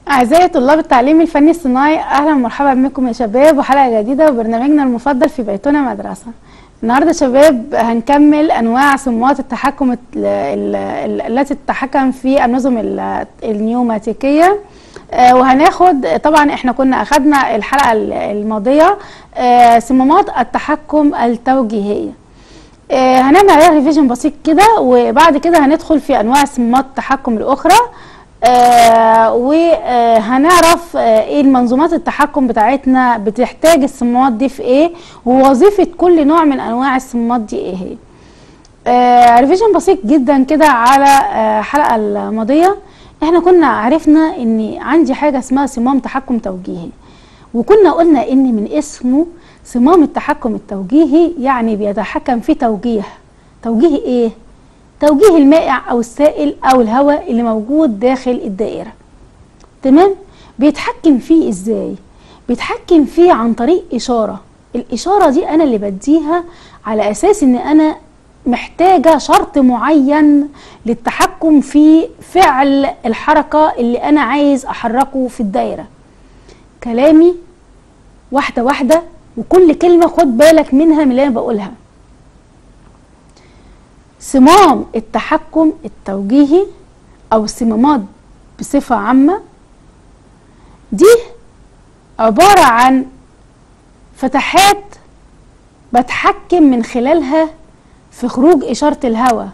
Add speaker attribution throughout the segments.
Speaker 1: أعزائي طلاب التعليم الفني الصناعي أهلا ومرحبا بكم يا شباب وحلقة جديدة وبرنامجنا المفضل في بيتنا مدرسة النهاردة شباب هنكمل أنواع صمامات التحكم ال- ال- ال- التي تتحكم في النظم ال- النيوماتيكية آه، وهناخد طبعا احنا كنا أخدنا الحلقة ال- الماضية آه، صمامات التحكم التوجيهية آه، هنعمل عليها ريفيجن بسيط كده وبعد كده هندخل في انواع صمامات التحكم الاخرى آه وهنعرف آه ايه المنظومات التحكم بتاعتنا بتحتاج الصمامات دي في ايه ووظيفة كل نوع من انواع الصمامات دي ايه هي آه ريفيجن بسيط جدا كده على آه الحلقة الماضية احنا كنا عرفنا ان عندي حاجة اسمها صمام تحكم توجيهي وكنا قلنا ان من اسمه صمام التحكم التوجيهي يعني بيتحكم في توجيه توجيه ايه توجيه المائع او السائل او الهواء اللي موجود داخل الدائره تمام بيتحكم فيه ازاي بيتحكم فيه عن طريق اشاره الاشاره دي انا اللي بديها على اساس ان انا محتاجه شرط معين للتحكم في فعل الحركه اللي انا عايز احركه في الدايره كلامي واحده واحده وكل كلمه خد بالك منها من اللي انا بقولها صمام التحكم التوجيهي او الصمامات بصفه عامه دي عباره عن فتحات بتحكم من خلالها في خروج اشاره الهواء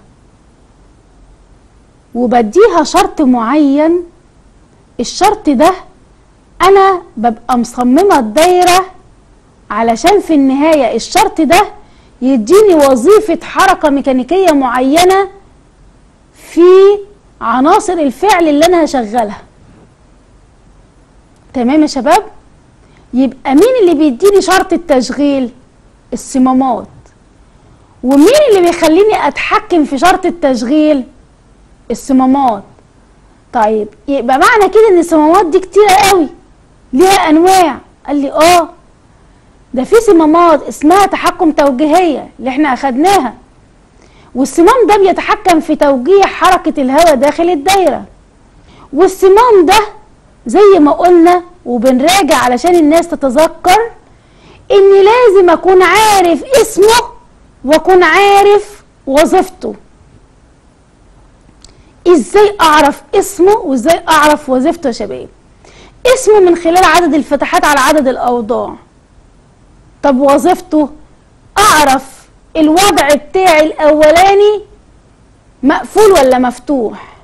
Speaker 1: وبديها شرط معين الشرط ده انا ببقى مصممه الدايره علشان في النهايه الشرط ده يديني وظيفه حركه ميكانيكيه معينه في عناصر الفعل اللي انا هشغلها تمام يا شباب يبقى مين اللي بيديني شرط التشغيل الصمامات ومين اللي بيخليني اتحكم في شرط التشغيل الصمامات طيب يبقى معنى كده ان الصمامات دي كتيره قوي ليها انواع قال لي اه ده في صمامات اسمها تحكم توجيهيه اللي احنا اخدناها والصمام ده بيتحكم في توجيه حركه الهواء داخل الدايره والصمام ده زي ما قلنا وبنراجع علشان الناس تتذكر اني لازم اكون عارف اسمه واكون عارف وظيفته ازاي اعرف اسمه وازاي اعرف وظيفته يا شباب اسمه من خلال عدد الفتحات على عدد الاوضاع طب وظيفته اعرف الوضع بتاعي الاولاني مقفول ولا مفتوح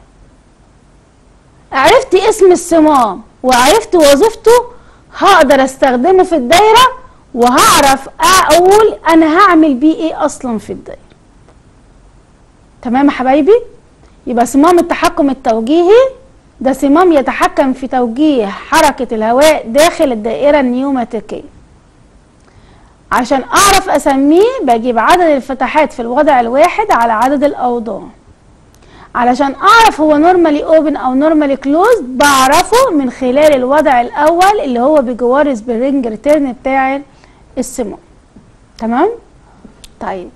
Speaker 1: عرفت اسم الصمام وعرفت وظيفته هقدر استخدمه في الدايره وهعرف اقول انا هعمل بيه ايه اصلا في الدايره تمام يا حبايبي يبقى صمام التحكم التوجيهي ده صمام يتحكم في توجيه حركة الهواء داخل الدائرة النيوماتيكية عشان أعرف أسميه بجيب عدد الفتحات في الوضع الواحد على عدد الأوضاع علشان أعرف هو نورمالي أوبن أو نورمالي كلوز بعرفه من خلال الوضع الأول اللي هو بجوار سبرينج ريتيرن بتاع الصمام تمام؟ طيب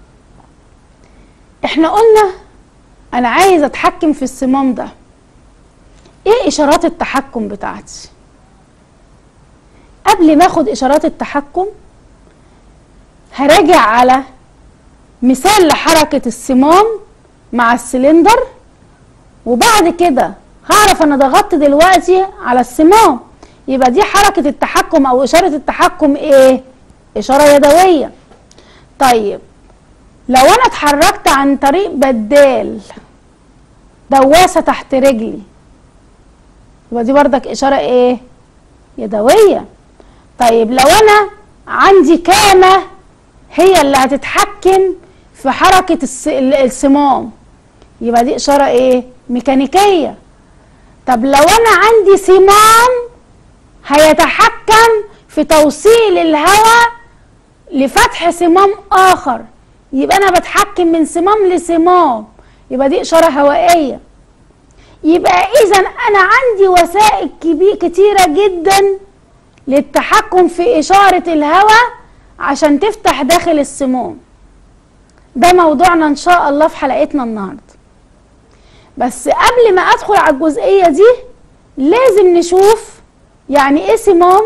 Speaker 1: احنا قلنا أنا عايز أتحكم في الصمام ده ايه اشارات التحكم بتاعتي قبل ما اخد اشارات التحكم هراجع على مثال لحركة الصمام مع السلندر وبعد كده هعرف انا ضغطت دلوقتي على الصمام يبقى دي حركة التحكم او اشارة التحكم ايه اشارة يدوية طيب لو انا اتحركت عن طريق بدال دواسة تحت رجلي يبقى دي بردك اشاره ايه يدويه طيب لو انا عندي كامه هي اللي هتتحكم في حركه الس- الصمام يبقى دي اشاره ايه ميكانيكيه طب لو انا عندي صمام هيتحكم في توصيل الهواء لفتح صمام اخر يبقى انا بتحكم من صمام لصمام يبقى دي اشاره هوائيه يبقى اذا انا عندي وسائل كبير كتيره جدا للتحكم في اشاره الهواء عشان تفتح داخل الصمام ده موضوعنا ان شاء الله في حلقتنا النهارده بس قبل ما ادخل على الجزئيه دي لازم نشوف يعني ايه صمام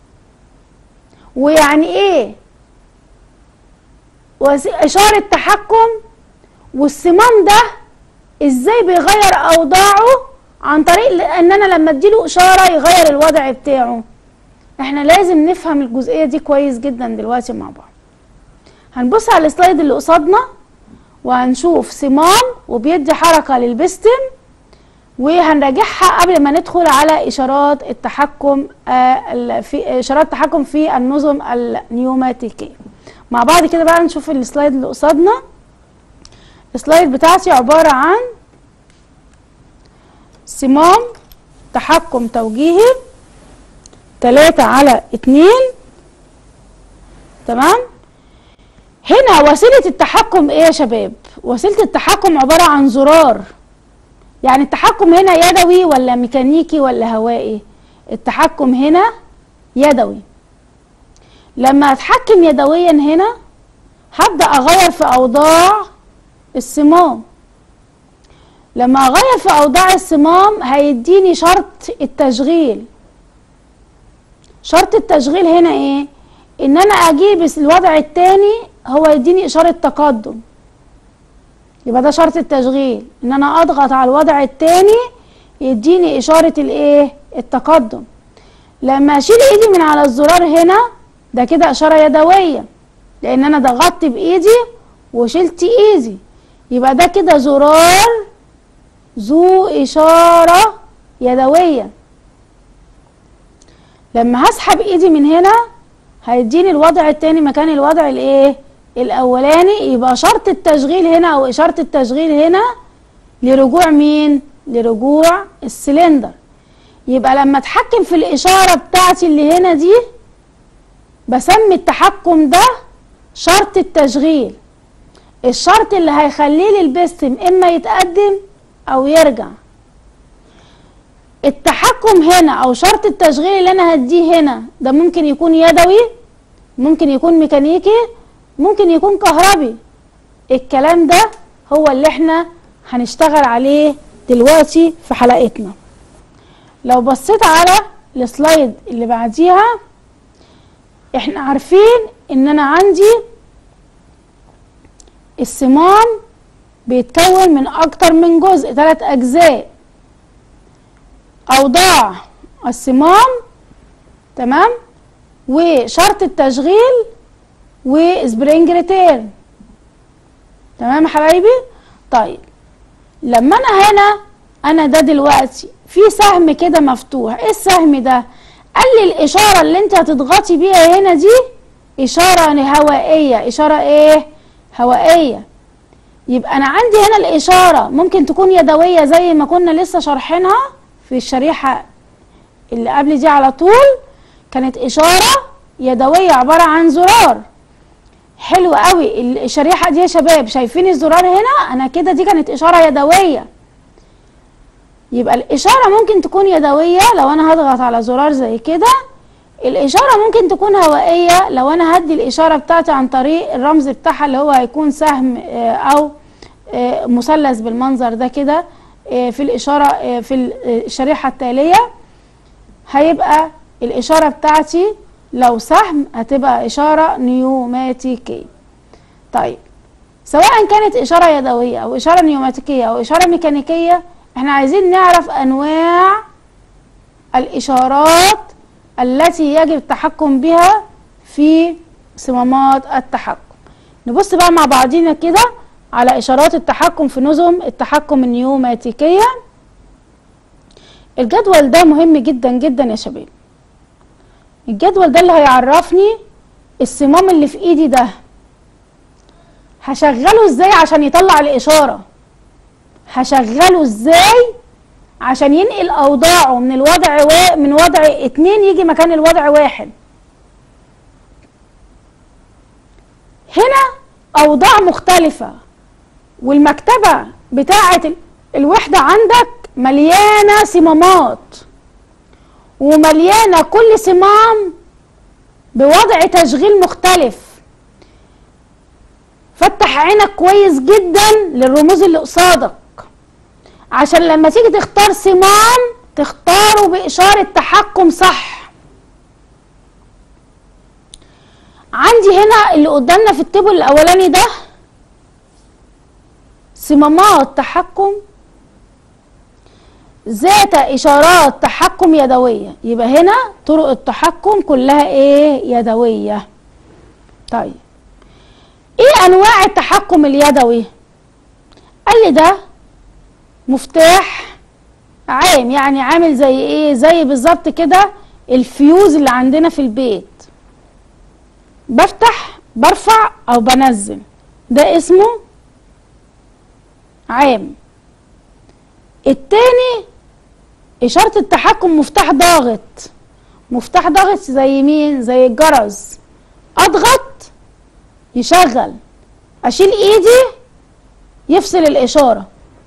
Speaker 1: ويعني ايه وس- اشارة تحكم والصمام ده ازاي بيغير اوضاعه عن طريق ل- ان انا لما اديله اشارة يغير الوضع بتاعه احنا لازم نفهم الجزئية دي كويس جدا دلوقتي مع بعض هنبص على السلايد اللي قصادنا وهنشوف صمام وبيدي حركة للبستم وهنراجعها قبل ما ندخل على اشارات التحكم آه، ال- في اشارات التحكم في النظم النيوماتيكيه مع بعض كده بقى نشوف السلايد اللي قصادنا السلايد بتاعتي عباره عن صمام تحكم توجيهي تلاتة على اتنين تمام هنا وسيلة التحكم ايه يا شباب وسيلة التحكم عبارة عن زرار يعني التحكم هنا يدوي ولا ميكانيكي ولا هوائي التحكم هنا يدوي لما اتحكم يدويا هنا هبدأ اغير في اوضاع الصمام لما اغير في اوضاع الصمام هيديني شرط التشغيل شرط التشغيل هنا ايه ان انا اجيب الوضع التاني هو يديني اشارة تقدم يبقى ده شرط التشغيل ان انا اضغط على الوضع التاني يديني اشارة الايه التقدم لما اشيل ايدي من على الزرار هنا ده كده اشارة يدوية لان انا ضغطت بايدي وشلت ايدي يبقى ده كده زرار ذو اشارة يدوية لما هسحب ايدي من هنا هيديني الوضع التاني مكان الوضع الايه الاولاني يبقى شرط التشغيل هنا او اشارة التشغيل هنا لرجوع مين لرجوع السلندر يبقى لما اتحكم في الاشارة بتاعتي اللي هنا دي بسمي التحكم ده شرط التشغيل الشرط اللي هيخليه لي البستم اما يتقدم او يرجع التحكم هنا او شرط التشغيل اللي انا هديه هنا ده ممكن يكون يدوي ممكن يكون ميكانيكي ممكن يكون كهربي الكلام ده هو اللي احنا هنشتغل عليه دلوقتي في حلقتنا لو بصيت على السلايد اللي بعديها احنا عارفين ان انا عندي الصمام بيتكون من اكتر من جزء ثلاث اجزاء اوضاع الصمام تمام وشرط التشغيل وسبرينج ريتيرن تمام يا حبايبي طيب لما انا هنا انا ده دلوقتي في سهم كده مفتوح ايه السهم ده قال لي الاشاره اللي انت هتضغطي بيها هنا دي اشاره هوائيه اشاره ايه هوائيه يبقى انا عندي هنا الاشاره ممكن تكون يدويه زي ما كنا لسه شارحينها في الشريحه اللي قبل دي على طول كانت اشاره يدويه عباره عن زرار حلو قوي الشريحه دي يا شباب شايفين الزرار هنا انا كده دي كانت اشاره يدويه يبقى الاشاره ممكن تكون يدويه لو انا هضغط على زرار زي كده الاشاره ممكن تكون هوائيه لو انا هدي الاشاره بتاعتي عن طريق الرمز بتاعها اللي هو هيكون سهم آه، او آه، مثلث بالمنظر ده كده آه، في الاشاره آه، في ال- آه، الشريحه التاليه هيبقى الاشاره بتاعتي لو سهم هتبقى اشاره نيوماتيكيه طيب سواء كانت اشاره يدويه او اشاره نيوماتيكيه او اشاره ميكانيكيه احنا عايزين نعرف انواع الاشارات التي يجب التحكم بها في صمامات التحكم نبص بقى مع بعضينا كده على اشارات التحكم في نظم التحكم النيوماتيكيه الجدول ده مهم جدا جدا يا شباب الجدول ده اللي هيعرفني الصمام اللي في ايدي ده هشغله ازاي عشان يطلع الاشاره هشغله ازاي عشان ينقل اوضاعه من الوضع وا... من وضع اتنين يجي مكان الوضع واحد هنا اوضاع مختلفة والمكتبة بتاعة ال- الوحدة عندك مليانة صمامات ومليانة كل صمام بوضع تشغيل مختلف فتح عينك كويس جدا للرموز اللي قصادك عشان لما تيجي تختار صمام تختاره التحكم صح عندي هنا اللي قدامنا في التيبل الاولاني ده صمامات تحكم ذات اشارات تحكم يدويه يبقى هنا طرق التحكم كلها ايه يدويه طيب ايه انواع التحكم اليدوي قال لي ده مفتاح عام يعني عامل زي ايه زي بالظبط كده الفيوز اللي عندنا في البيت بفتح برفع او بنزل ده اسمه عام التاني اشارة التحكم مفتاح ضاغط مفتاح ضاغط زي مين زي الجرس اضغط يشغل اشيل ايدي يفصل الاشاره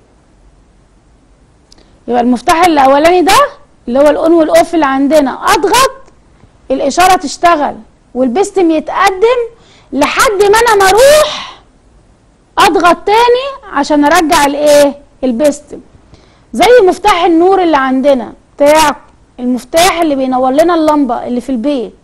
Speaker 1: يبقى المفتاح الاولاني ده اللي هو الاون والاوف اللي عندنا اضغط الاشاره تشتغل والبستم يتقدم لحد ما انا ما اروح اضغط تاني عشان ارجع الايه البستم زي مفتاح النور اللي عندنا بتاع المفتاح اللي بينور لنا اللمبه اللي في البيت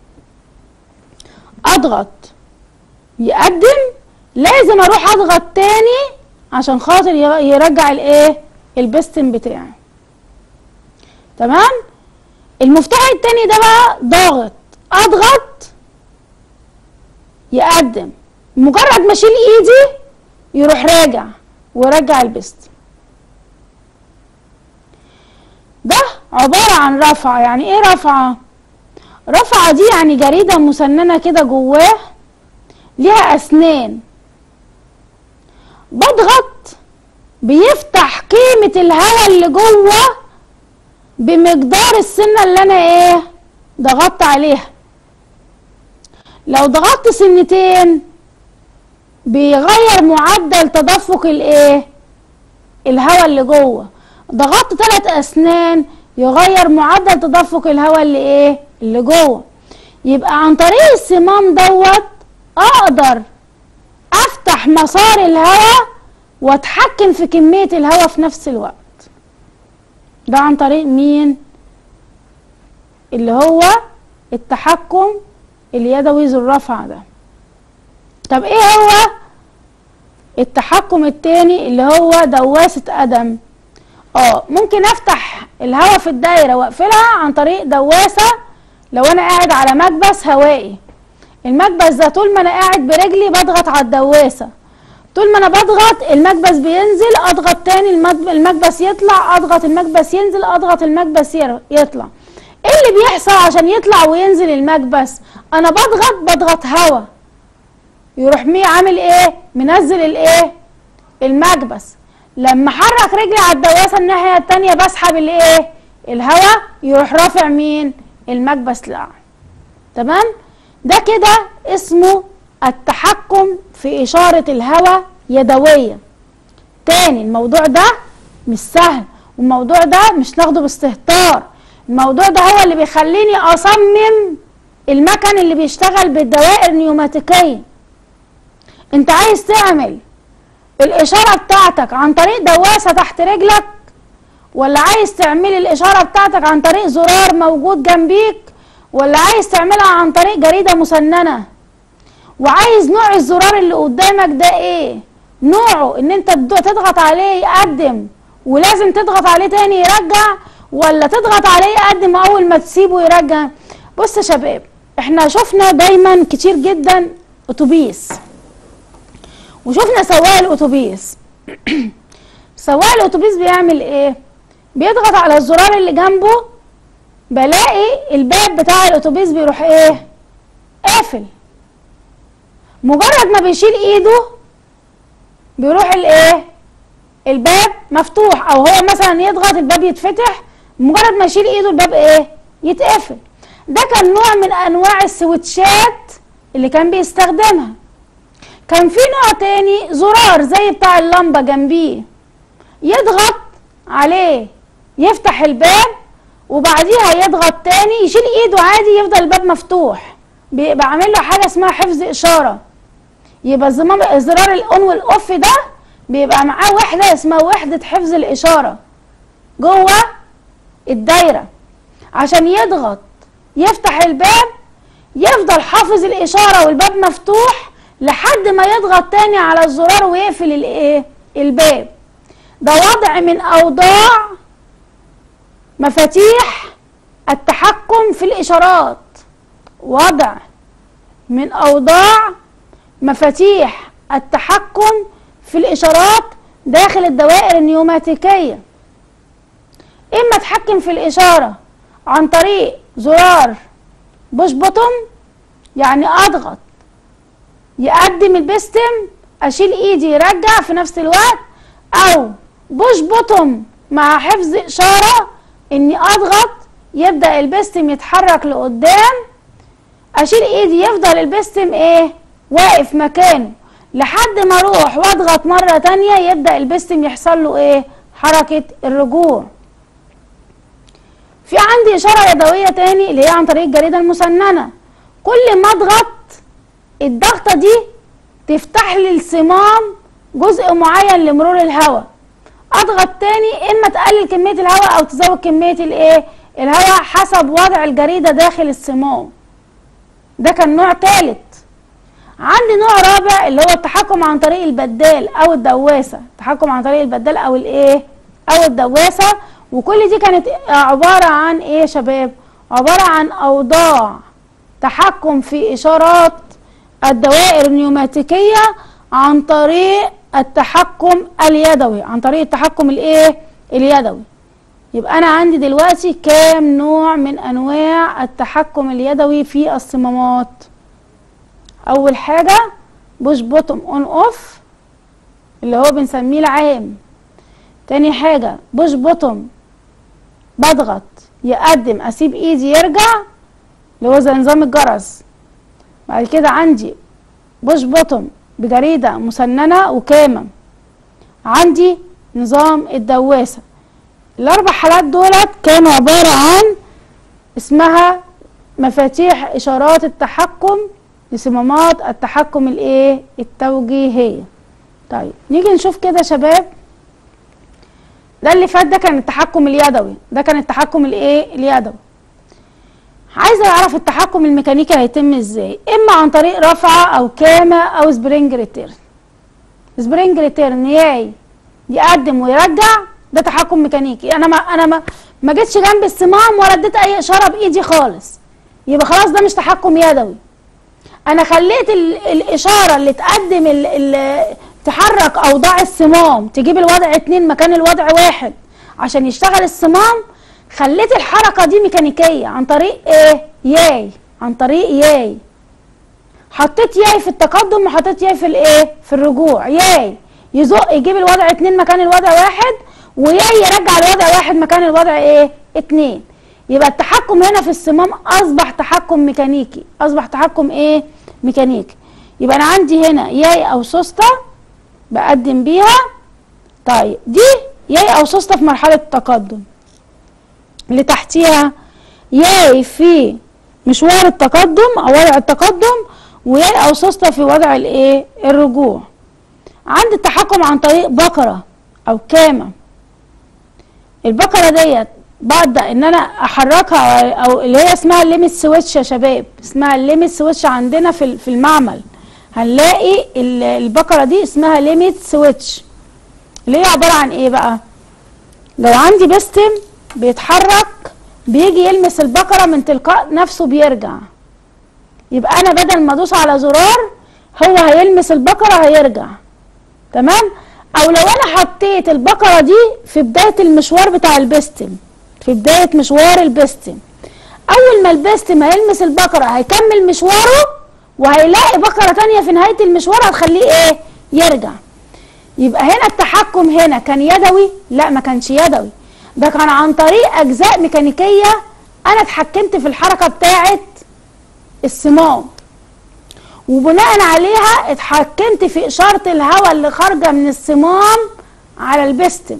Speaker 1: اضغط يقدم لازم اروح اضغط تاني عشان خاطر يرجع الايه البستن بتاعي تمام المفتاح التاني ده بقى ضاغط اضغط يقدم مجرد ما اشيل ايدي يروح راجع ويرجع البستن ده عبارة عن رفعة يعني ايه رفعة رفعة دي يعني جريدة مسننة كده جواه ليها اسنان بضغط بيفتح قيمة الهواء اللي جوه بمقدار السنة اللي انا ايه ضغطت عليها لو ضغطت سنتين بيغير معدل تدفق الايه الهواء اللي جوه ضغطت ثلاث اسنان يغير معدل تدفق الهواء اللي ايه اللي جوه يبقى عن طريق الصمام دوت اقدر افتح مسار الهواء واتحكم في كمية الهواء في نفس الوقت ده عن طريق مين اللي هو التحكم اليدوي ذو الرفع ده طب ايه هو التحكم التاني اللي هو دواسة قدم اه ممكن افتح الهواء في الدايرة واقفلها عن طريق دواسة لو انا قاعد على مكبس هوائي المكبس ده طول ما انا قاعد برجلي بضغط على الدواسة طول ما انا بضغط المكبس بينزل اضغط تاني المكبس يطلع اضغط المكبس ينزل اضغط المكبس يطلع ايه اللي بيحصل عشان يطلع وينزل المكبس انا بضغط بضغط هوا يروح مي عامل ايه منزل الايه المكبس لما حرك رجلي على الدواسه الناحيه التانية بسحب الايه الهوا يروح رافع مين المكبس لا تمام ده كده اسمه التحكم في إشارة الهواء يدويا تاني الموضوع ده مش سهل والموضوع ده مش ناخده باستهتار الموضوع ده هو اللي بيخليني أصمم المكن اللي بيشتغل بالدوائر نيوماتيكية انت عايز تعمل الإشارة بتاعتك عن طريق دواسة تحت رجلك ولا عايز تعمل الإشارة بتاعتك عن طريق زرار موجود جنبيك ولا عايز تعملها عن طريق جريدة مسننة وعايز نوع الزرار اللي قدامك ده ايه نوعه ان انت تضغط عليه يقدم ولازم تضغط عليه تاني يرجع ولا تضغط عليه يقدم اول ما تسيبه يرجع بص يا شباب احنا شفنا دايما كتير جدا اتوبيس وشفنا سواق الاتوبيس سواق الاتوبيس بيعمل ايه بيضغط على الزرار اللي جنبه بلاقي الباب بتاع الاتوبيس بيروح ايه قافل مجرد ما بيشيل ايده بيروح الايه الباب مفتوح او هو مثلا يضغط الباب يتفتح مجرد ما يشيل ايده الباب ايه يتقفل ده كان نوع من انواع السويتشات اللي كان بيستخدمها كان في نوع تاني زرار زي بتاع اللمبة جنبيه يضغط عليه يفتح الباب وبعديها يضغط تاني يشيل ايده عادي يفضل الباب مفتوح بيبقى عامل له حاجه اسمها حفظ اشاره يبقى الزمام زرار الاون والاوف ده بيبقى معاه وحده اسمها وحده حفظ الاشاره جوه الدايره عشان يضغط يفتح الباب يفضل حافظ الاشاره والباب مفتوح لحد ما يضغط تاني على الزرار ويقفل الايه الباب ده وضع من اوضاع مفاتيح التحكم في الاشارات وضع من اوضاع مفاتيح التحكم في الاشارات داخل الدوائر النيوماتيكيه اما اتحكم في الاشاره عن طريق زرار بوش بوتوم يعني اضغط يقدم البستم اشيل ايدي يرجع في نفس الوقت او بوش بوتوم مع حفظ اشاره اني اضغط يبدا البستم يتحرك لقدام اشيل ايدي يفضل البستم ايه واقف مكانه لحد ما اروح واضغط مره تانية يبدا البستم يحصل له ايه حركه الرجوع في عندي اشاره يدويه تاني اللي هي عن طريق الجريده المسننه كل ما اضغط الضغطه دي تفتح لي الصمام جزء معين لمرور الهواء اضغط تاني اما تقلل كميه الهواء او تزود كميه الايه الهواء حسب وضع الجريده داخل الصمام ده كان نوع ثالث عندي نوع رابع اللي هو التحكم عن طريق البدال او الدواسه التحكم عن طريق البدال او الايه او الدواسه وكل دي كانت عباره عن ايه يا شباب عباره عن اوضاع تحكم في اشارات الدوائر النيوماتيكيه عن طريق التحكم اليدوي عن طريق التحكم الايه اليدوي يبقى انا عندي دلوقتي كام نوع من انواع التحكم اليدوي في الصمامات اول حاجه بوش بوتوم اون اوف اللي هو بنسميه العام تاني حاجه بوش بوتوم بضغط يقدم اسيب ايدي يرجع اللي هو زي نظام الجرس بعد كده عندي بوش بوتوم بجريدة مسننة وكامة عندي نظام الدواسة الأربع حالات دولت كانوا عبارة عن اسمها مفاتيح إشارات التحكم لصمامات التحكم الإيه التوجيهية طيب نيجي نشوف كده يا شباب ده اللي فات ده كان التحكم اليدوي ده كان التحكم الإيه اليدوي عايزه اعرف التحكم الميكانيكي هيتم ازاي اما عن طريق رفعه او كامه او سبرينج ريتيرن سبرينج ريتيرن ياي يقدم ويرجع ده تحكم ميكانيكي انا ما انا ما ما جيتش جنب الصمام ولا اديت اي اشاره بايدي خالص يبقى خلاص ده مش تحكم يدوي انا خليت ال الاشاره اللي تقدم ال ال تحرك اوضاع الصمام تجيب الوضع اتنين مكان الوضع واحد عشان يشتغل الصمام خليت الحركه دي ميكانيكيه عن طريق ايه ياي عن طريق ياي حطيت ياي في التقدم وحطيت ياي في الايه في الرجوع ياي يزق يجيب الوضع اتنين مكان الوضع واحد وياي يرجع الوضع واحد مكان الوضع ايه اتنين يبقى التحكم هنا في الصمام اصبح تحكم ميكانيكي اصبح تحكم ايه ميكانيكي يبقى انا عندي هنا ياي او سوسته بقدم بيها طيب دي ياي او سوسته في مرحله التقدم اللي تحتيها ياي في مشوار التقدم او وضع التقدم وياي او سوسته في وضع الايه الرجوع عندي التحكم عن طريق بقره او كامه البقره ديت ببدا ان انا احركها او اللي هي اسمها الليميت سويتش يا شباب اسمها الليميت سويتش عندنا في في المعمل هنلاقي البقره دي اسمها ليميت سويتش اللي هي عباره عن ايه بقى لو عندي بستم بيتحرك بيجي يلمس البقرة من تلقاء نفسه بيرجع يبقى أنا بدل ما أدوس على زرار هو هيلمس البقرة هيرجع تمام أو لو أنا حطيت البقرة دي في بداية المشوار بتاع البستم في بداية مشوار البستم أول ما البستم هيلمس البقرة هيكمل مشواره وهيلاقي بقرة تانية في نهاية المشوار هتخليه إيه يرجع يبقى هنا التحكم هنا كان يدوي لا ما كانش يدوي ده كان عن طريق اجزاء ميكانيكيه انا اتحكمت في الحركه بتاعه الصمام وبناء عليها اتحكمت في اشاره الهواء اللي خارجه من الصمام على البستم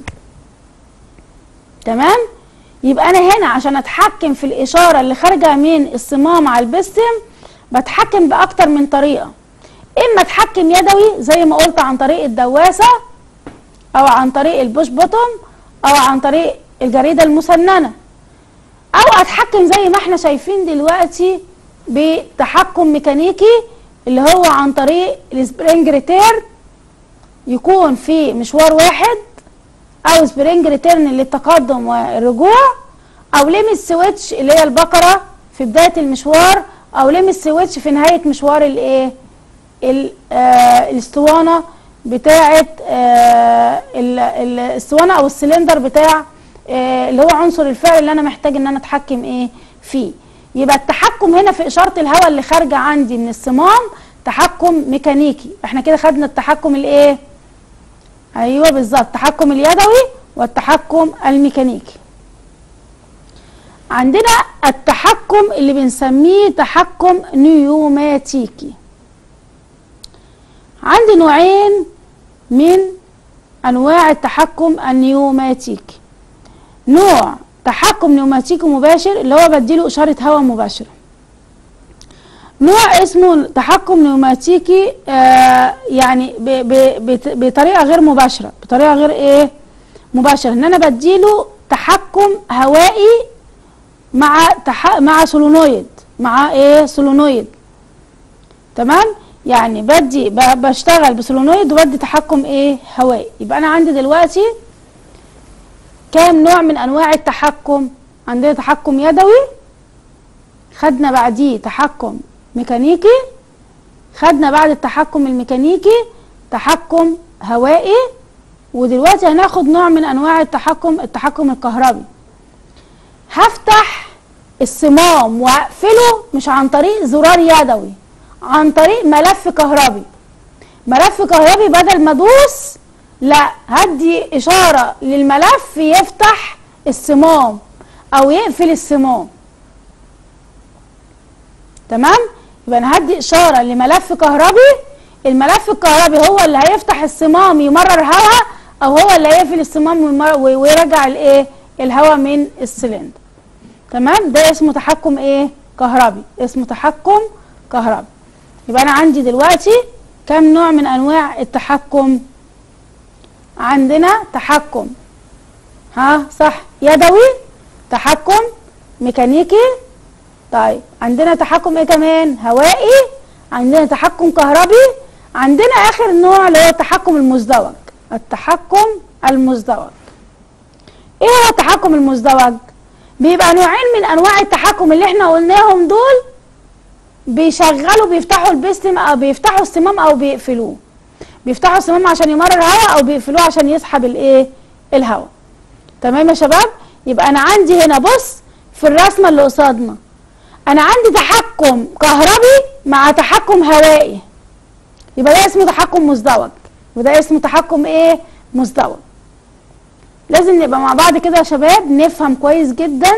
Speaker 1: تمام يبقى انا هنا عشان اتحكم في الاشاره اللي خارجه من الصمام على البستم بتحكم باكتر من طريقه اما اتحكم يدوي زي ما قلت عن طريق الدواسه او عن طريق البوش بوتوم او عن طريق الجريده المسننه او اتحكم زي ما احنا شايفين دلوقتي بتحكم ميكانيكي اللي هو عن طريق السبرينج ريتيرن يكون في مشوار واحد او سبرينج ريتيرن للتقدم والرجوع او ليميت سويتش اللي هي البقره في بدايه المشوار او ليميت سويتش في نهايه مشوار الايه ال- آه، الاسطوانه بتاعه آه، ال- ال- الاسطوانه او السلندر بتاع آه، اللي هو عنصر الفعل اللي انا محتاج ان انا اتحكم ايه فيه يبقى التحكم هنا في اشاره الهواء اللي خارجه عندي من الصمام تحكم ميكانيكي احنا كده خدنا التحكم الايه ايوه بالظبط التحكم اليدوي والتحكم الميكانيكي عندنا التحكم اللي بنسميه تحكم نيوماتيكي عندي نوعين من انواع التحكم النيوماتيكي نوع تحكم نيوماتيكي مباشر اللي هو بديله اشاره هواء مباشره نوع اسمه تحكم نيوماتيكي آه يعني ب ب بت- بطريقه غير مباشره بطريقه غير ايه مباشره ان انا بديله تحكم هوائي مع تح... مع سولونويد مع ايه سولونويد تمام يعني بدي ب... بشتغل بسولونويد وبدي تحكم ايه هوائي يبقى انا عندي دلوقتي كام نوع من انواع التحكم عندنا تحكم يدوي خدنا بعديه تحكم ميكانيكي خدنا بعد التحكم الميكانيكي تحكم هوائي ودلوقتي هناخد نوع من انواع التحكم التحكم الكهربي هفتح الصمام واقفله مش عن طريق زرار يدوي عن طريق ملف كهربي ملف كهربي بدل ما ادوس لا هدي اشاره للملف يفتح الصمام او يقفل الصمام تمام يبقى انا هدي اشاره لملف كهربي الملف الكهربي هو اللي هيفتح الصمام يمرر هواء او هو اللي هيقفل الصمام ويمر- ويرجع الايه الهواء من السلندر تمام ده اسمه تحكم ايه كهربي اسمه تحكم كهربي يبقى انا عندي دلوقتي كم نوع من انواع التحكم عندنا تحكم ها صح يدوي تحكم ميكانيكي طيب عندنا تحكم ايه كمان هوائي عندنا تحكم كهربي عندنا اخر نوع اللي هو التحكم المزدوج التحكم المزدوج ايه هو التحكم المزدوج بيبقى نوعين من انواع التحكم اللي احنا قلناهم دول بيشغلوا بيفتحوا البستم او بيفتحوا الصمام او بيقفلوه بيفتحوا الصمام عشان يمرر هواء او بيقفلوه عشان يسحب الايه الهواء تمام يا شباب يبقى انا عندي هنا بص في الرسمه اللي قصادنا انا عندي تحكم كهربي مع تحكم هوائي يبقى ده اسمه تحكم مزدوج وده اسمه تحكم ايه مزدوج لازم نبقى مع بعض كده يا شباب نفهم كويس جدا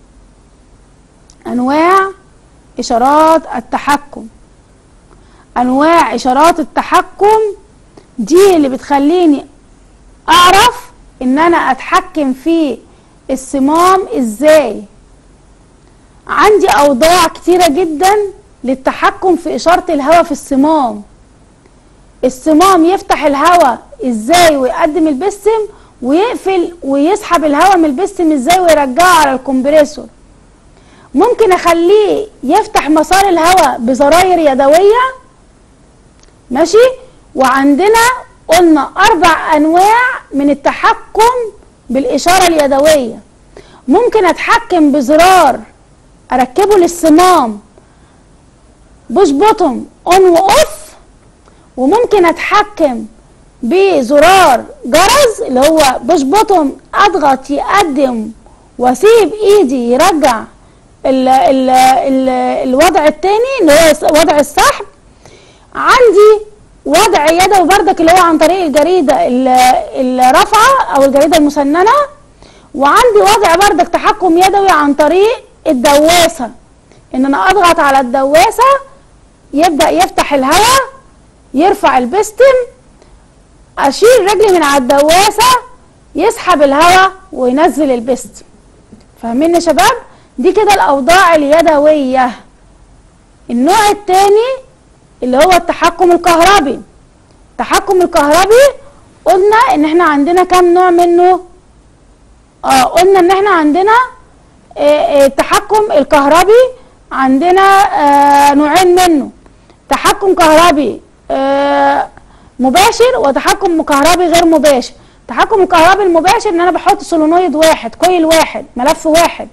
Speaker 1: انواع اشارات التحكم انواع اشارات التحكم دي اللي بتخليني اعرف ان انا اتحكم في الصمام ازاي عندي اوضاع كتيرة جدا للتحكم في اشارة الهواء في الصمام الصمام يفتح الهواء ازاي ويقدم البستم ويقفل ويسحب الهواء من البستم ازاي ويرجعه على الكمبريسور ممكن اخليه يفتح مسار الهواء بزراير يدوية ماشي وعندنا قلنا اربع انواع من التحكم بالاشارة اليدوية ممكن اتحكم بزرار اركبه للصمام بوش بوتوم اون واوف وممكن اتحكم بزرار جرس اللي هو بوش بوتوم اضغط يقدم واسيب ايدي يرجع ال ال ال الوضع التاني اللي هو وضع السحب عندي وضع يدوي بردك اللي هو عن طريق الجريدة ال- الرافعة او الجريدة المسننة وعندي وضع بردك تحكم يدوي عن طريق الدواسة ان انا اضغط على الدواسة يبدأ يفتح الهواء يرفع البستم اشيل رجلي من على الدواسة يسحب الهواء وينزل البستم فاهمين يا شباب دي كده الاوضاع اليدوية النوع التاني اللي هو التحكم الكهربي التحكم الكهربي قلنا ان احنا عندنا كام نوع منه اه قلنا ان احنا عندنا آه، التحكم الكهربي عندنا آه نوعين منه تحكم كهربي آه مباشر وتحكم كهربي غير مباشر التحكم الكهربي المباشر ان انا بحط سولونويد واحد كويل واحد ملف واحد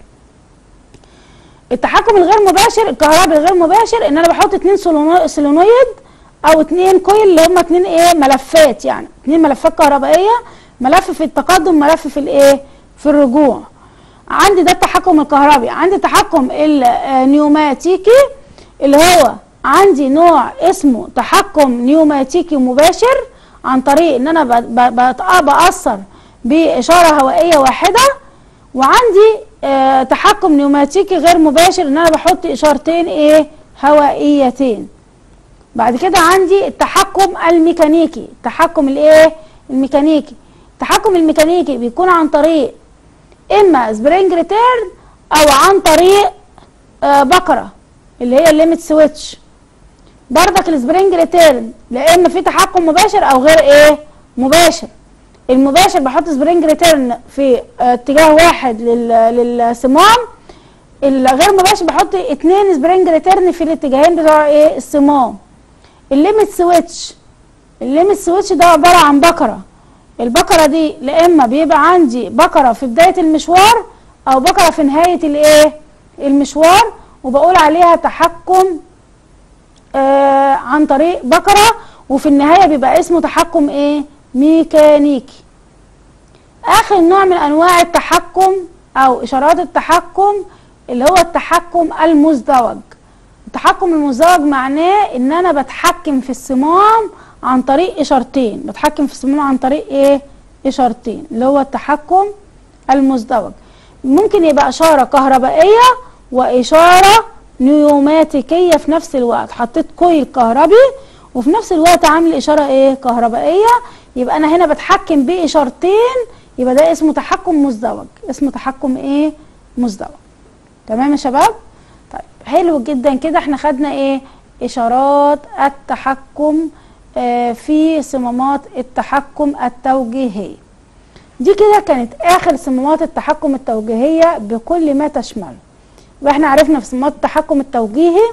Speaker 1: التحكم الغير مباشر الكهربي الغير مباشر ان انا بحط اتنين سولونويد او اتنين كويل اللي هما اتنين ايه ملفات يعني اتنين ملفات كهربائيه ملف في التقدم ملف في الايه في الرجوع عندي ده التحكم الكهربي عندي التحكم النيوماتيكي اللي هو عندي نوع اسمه تحكم نيوماتيكي مباشر عن طريق ان انا بأثر باشاره هوائيه واحده وعندي آه تحكم نيوماتيكي غير مباشر ان انا بحط اشارتين ايه هوائيتين بعد كده عندي التحكم الميكانيكي التحكم الايه الميكانيكي التحكم الميكانيكي بيكون عن طريق اما سبرينج ريتيرن او عن طريق آه بكره اللي هي الليميت سويتش بردك السبرينج ريتيرن لا اما في تحكم مباشر او غير ايه مباشر المباشر بحط سبرينج ريتيرن في اتجاه واحد للصمام الغير مباشر بحط اتنين سبرينج ريتيرن في الاتجاهين بتوع ايه الصمام الليميت سويتش الليميت سويتش ده عباره عن بكره البكره دي لا اما بيبقى عندي بكره في بدايه المشوار او بكره في نهايه الايه المشوار وبقول عليها تحكم آه عن طريق بكره وفي النهايه بيبقى اسمه تحكم ايه ميكانيكي اخر نوع من انواع التحكم او اشارات التحكم اللي هو التحكم المزدوج التحكم المزدوج معناه ان انا بتحكم في الصمام عن طريق اشارتين بتحكم في الصمام عن طريق ايه اشارتين اللي هو التحكم المزدوج ممكن يبقى اشاره كهربائيه واشاره نيوماتيكيه في نفس الوقت حطيت كويل كهربي وفي نفس الوقت عامل اشاره ايه كهربائيه يبقى انا هنا بتحكم باشارتين يبقى ده اسمه تحكم مزدوج اسمه تحكم ايه مزدوج تمام يا شباب طيب حلو جدا كده احنا خدنا ايه اشارات التحكم آه في صمامات التحكم التوجيهيه دي كده كانت اخر صمامات التحكم التوجيهيه بكل ما تشمله يبقى احنا عرفنا في صمامات التحكم التوجيهي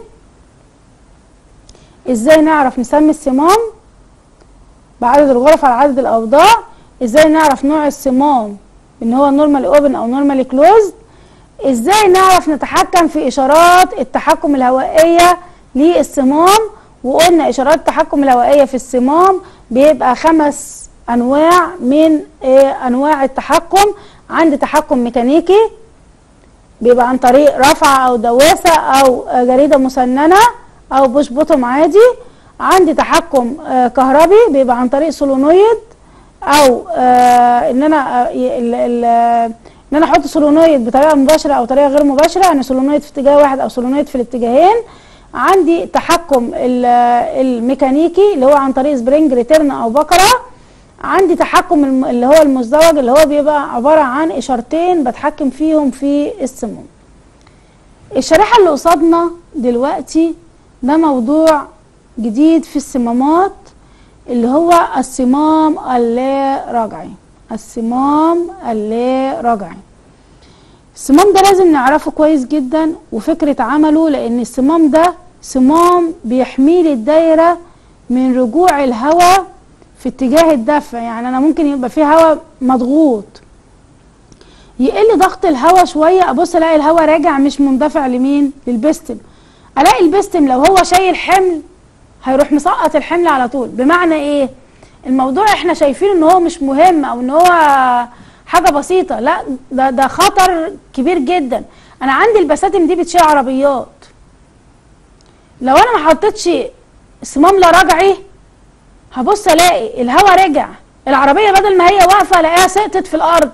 Speaker 1: ازاي نعرف نسمي الصمام بعدد الغرف على عدد الاوضاع ازاي نعرف نوع الصمام ان هو نورمال اوبن او نورمال كلوزد ازاي نعرف نتحكم في اشارات التحكم الهوائيه للصمام وقلنا اشارات التحكم الهوائيه في الصمام بيبقى خمس انواع من إيه انواع التحكم عندي تحكم ميكانيكي بيبقى عن طريق رفع او دواسه او جريده مسننه او بوش بوتوم عادي عندي تحكم آه كهربي بيبقى عن طريق سولونويد او آه ان انا آه ال ال ان انا احط سولونويد بطريقه مباشره او طريقه غير مباشره يعني سولونويد في اتجاه واحد او سولونويد في الاتجاهين عندي تحكم الميكانيكي اللي هو عن طريق سبرينج ريتيرن او بكره عندي تحكم اللي هو المزدوج اللي هو بيبقى عباره عن اشارتين بتحكم فيهم في السموم الشريحه اللي قصادنا دلوقتي ده موضوع جديد في الصمامات اللي هو الصمام اللا رجعي الصمام اللا رجعي الصمام ده لازم نعرفه كويس جدا وفكرة عمله لان الصمام ده صمام بيحمي لي الدايرة من رجوع الهواء في اتجاه الدفع يعني انا ممكن يبقى في هواء مضغوط يقل ضغط الهواء شوية ابص الاقي الهواء راجع مش مندفع لمين للبستم الاقي البستم لو هو شايل حمل هيروح مسقط الحمل على طول بمعنى ايه الموضوع احنا شايفين ان هو مش مهم او ان هو حاجه بسيطه لا ده ده خطر كبير جدا انا عندي البساتم دي بتشيل عربيات لو انا ما حطيتش صمام لا رجعي هبص الاقي الهوا رجع العربيه بدل ما هي واقفه الاقيها سقطت في الارض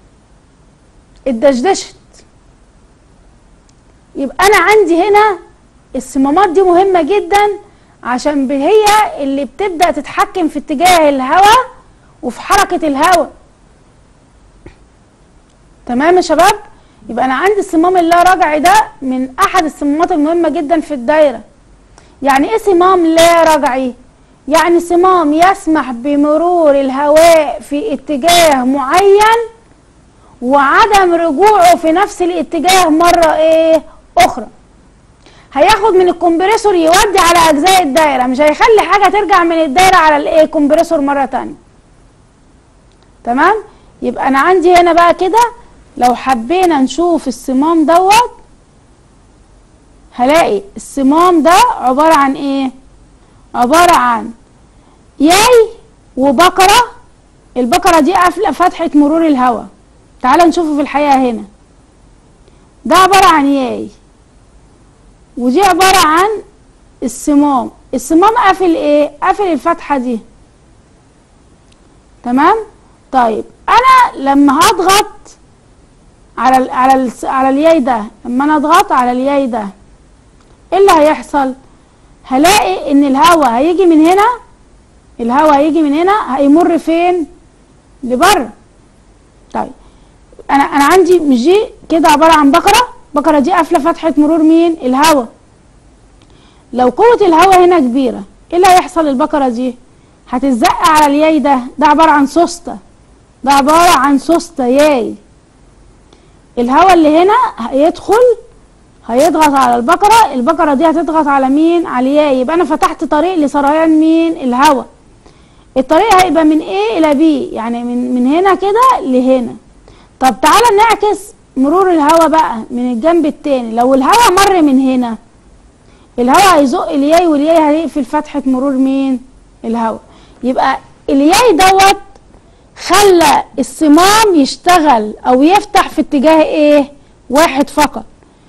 Speaker 1: اتدشدشت يبقى انا عندي هنا الصمامات دي مهمه جدا عشان هي اللي بتبدا تتحكم في اتجاه الهواء وفي حركه الهواء تمام يا شباب يبقى انا عندي الصمام اللا رجعي ده من احد الصمامات المهمه جدا في الدايره يعني ايه صمام لا رجعي يعني صمام يسمح بمرور الهواء في اتجاه معين وعدم رجوعه في نفس الاتجاه مرة ايه اخرى هياخد من الكمبريسور يودي على اجزاء الدايره مش هيخلي حاجه ترجع من الدايره على الايه كمبريسور مره تانية تمام يبقى انا عندي هنا بقى كده لو حبينا نشوف الصمام دوت هلاقي الصمام ده عباره عن ايه عباره عن ياي وبقره البقره دي قافله فتحه مرور الهواء تعال نشوفه في الحقيقه هنا ده عباره عن ياي ودي عبارة عن الصمام الصمام قافل ايه قافل الفتحة دي تمام طيب انا لما هضغط على ال على ال على الياي ده لما انا اضغط على الياي ده ايه اللي هيحصل هلاقي ان الهواء هيجي من هنا الهواء هيجي من هنا هيمر فين لبره طيب انا انا عندي مش دي كده عباره عن بقره بقره دي قافله فتحه مرور مين الهواء لو قوه الهواء هنا كبيره ايه اللي هيحصل للبقره دي هتتزق على الياي ده ده عباره عن سوسته ده عباره عن سوسته ياي الهواء اللي هنا هيدخل هيضغط على البقره البقره دي هتضغط على مين على الياي يبقى انا فتحت طريق لسريان مين الهواء الطريق هيبقى من A إلى B يعني من من هنا كده لهنا طب تعالى نعكس مرور الهواء بقى من الجنب التاني لو الهواء مر من هنا الهواء هيزق الياي والياي هيقفل فتحة مرور مين الهواء يبقى الياي دوت خلى الصمام يشتغل او يفتح في اتجاه ايه واحد فقط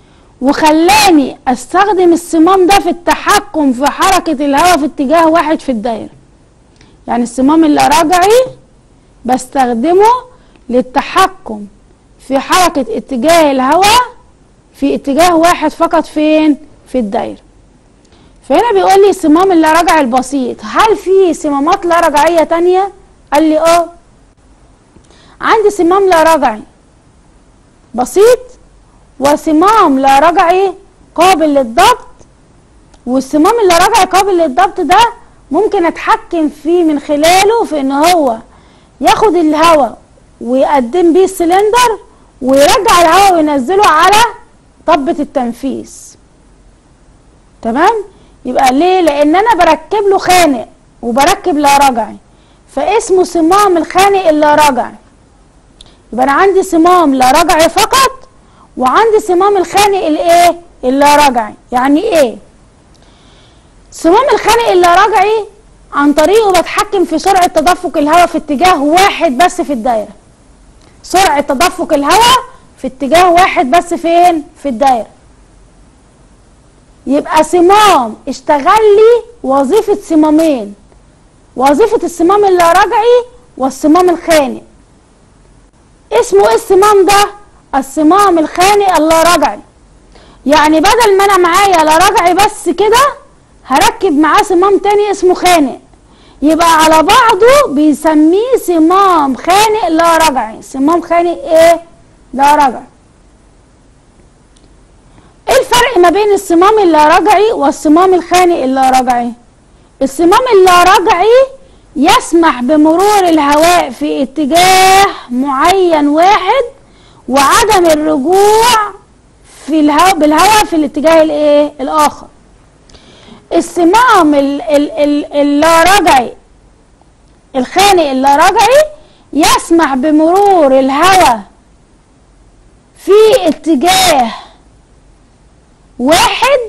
Speaker 1: وخلاني استخدم الصمام ده في التحكم في حركة الهواء في اتجاه واحد في الدايرة يعني الصمام اللي راجعي بستخدمه للتحكم في حركة اتجاه الهواء في اتجاه واحد فقط فين في الدايرة فهنا بيقول لي الصمام اللا رجعي البسيط هل في صمامات لا رجعية تانية قال لي اه عندي صمام لا رجعي بسيط وصمام لا رجعي قابل للضبط والصمام اللي رجعي قابل للضبط ده ممكن اتحكم فيه من خلاله في ان هو ياخد الهواء ويقدم بيه السلندر ويرجع الهواء وينزله على طبة التنفيذ تمام يبقى ليه لان انا بركب له خانق وبركب لا رجعي فاسمه صمام الخانق اللا رجعي يبقى انا عندي صمام لا رجعي فقط وعندي صمام الخانق الايه اللا رجعي يعني ايه صمام الخانق اللا رجعي عن طريقه بتحكم في سرعة تدفق الهواء في اتجاه واحد بس في الدايرة سرعة تدفق الهواء في اتجاه واحد بس فين في الدايرة يبقى صمام اشتغل لي وظيفة صمامين وظيفة الصمام اللا رجعي والصمام الخانق اسمه ايه الصمام ده الصمام الخانق اللا رجعي يعني بدل ما انا معايا لا رجعي بس كده هركب معاه صمام تاني اسمه خانق يبقى على بعضه بيسميه صمام خانق لا رجعي صمام خانق ايه لا رجعي ايه الفرق ما بين الصمام اللا رجعي والصمام الخانق اللا رجعي الصمام اللا رجعي يسمح بمرور الهواء في اتجاه معين واحد وعدم الرجوع في الهواء بالهواء في الاتجاه الايه الاخر الصمام اللا رجعي الخانق اللا رجعي يسمح بمرور الهواء في اتجاه واحد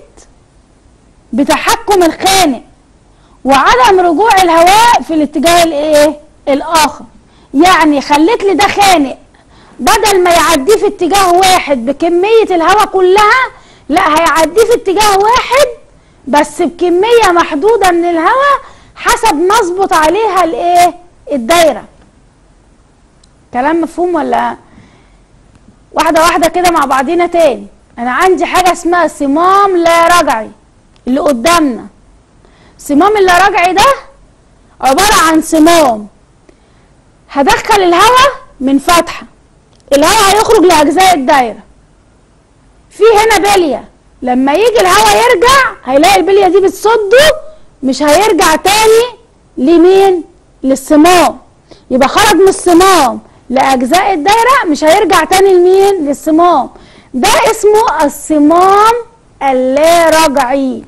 Speaker 1: بتحكم الخانق وعدم رجوع الهواء في الاتجاه الايه الاخر يعني خليت لي ده خانق بدل ما يعديه في اتجاه واحد بكمية الهواء كلها لا هيعديه في اتجاه واحد بس بكمية محدودة من الهواء حسب ما اظبط عليها الايه الدايرة كلام مفهوم ولا واحدة واحدة كده مع بعضينا تاني انا عندي حاجة اسمها صمام لا رجعي اللي قدامنا صمام اللا رجعي ده عبارة عن صمام هدخل الهواء من فتحة الهواء هيخرج لأجزاء الدايرة في هنا بلية لما يجي الهواء يرجع هيلاقي البلية دي بتصده مش هيرجع تاني لمين للصمام يبقى خرج من الصمام لاجزاء الدايره مش هيرجع تاني لمين للصمام ده اسمه الصمام اللا رجعي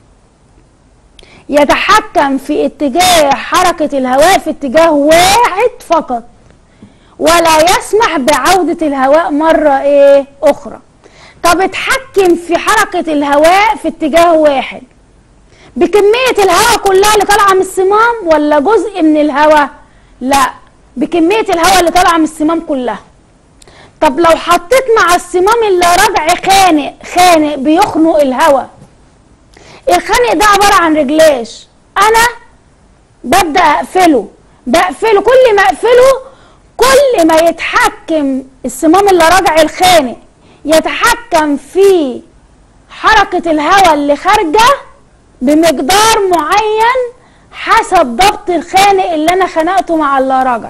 Speaker 1: يتحكم في اتجاه حركة الهواء في اتجاه واحد فقط ولا يسمح بعودة الهواء مرة ايه اخرى طب اتحكم في حركة الهواء في اتجاه واحد بكمية الهواء كلها اللي طالعة من الصمام ولا جزء من الهواء لا بكمية الهواء اللي طالعة من الصمام كلها طب لو حطيت مع الصمام اللي رجع خانق خانق بيخنق الهواء الخانق ده عبارة عن رجلاش انا ببدأ اقفله بقفله كل ما اقفله كل ما يتحكم الصمام اللي راجع الخانق يتحكم في حركة الهواء اللي خارجة بمقدار معين حسب ضبط الخانق اللي انا خنقته مع اللي راجع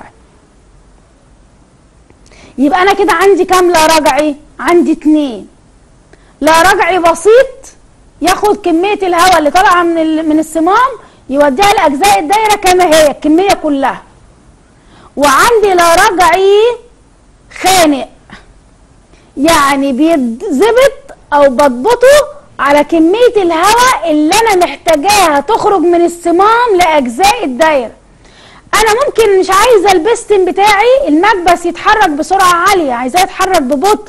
Speaker 1: يبقى انا كده عندي كام لا رجعي عندي اتنين لا رجعي بسيط ياخد كمية الهواء اللي طالعة من من الصمام يوديها لاجزاء الدايرة كما هي الكمية كلها وعندي لا رجعي خانق يعني بيتظبط او بضبطه على كمية الهواء اللي انا محتاجاها تخرج من الصمام لاجزاء الدايرة انا ممكن مش عايزة البستن بتاعي المكبس يتحرك بسرعة عالية عايزاه يتحرك ببطء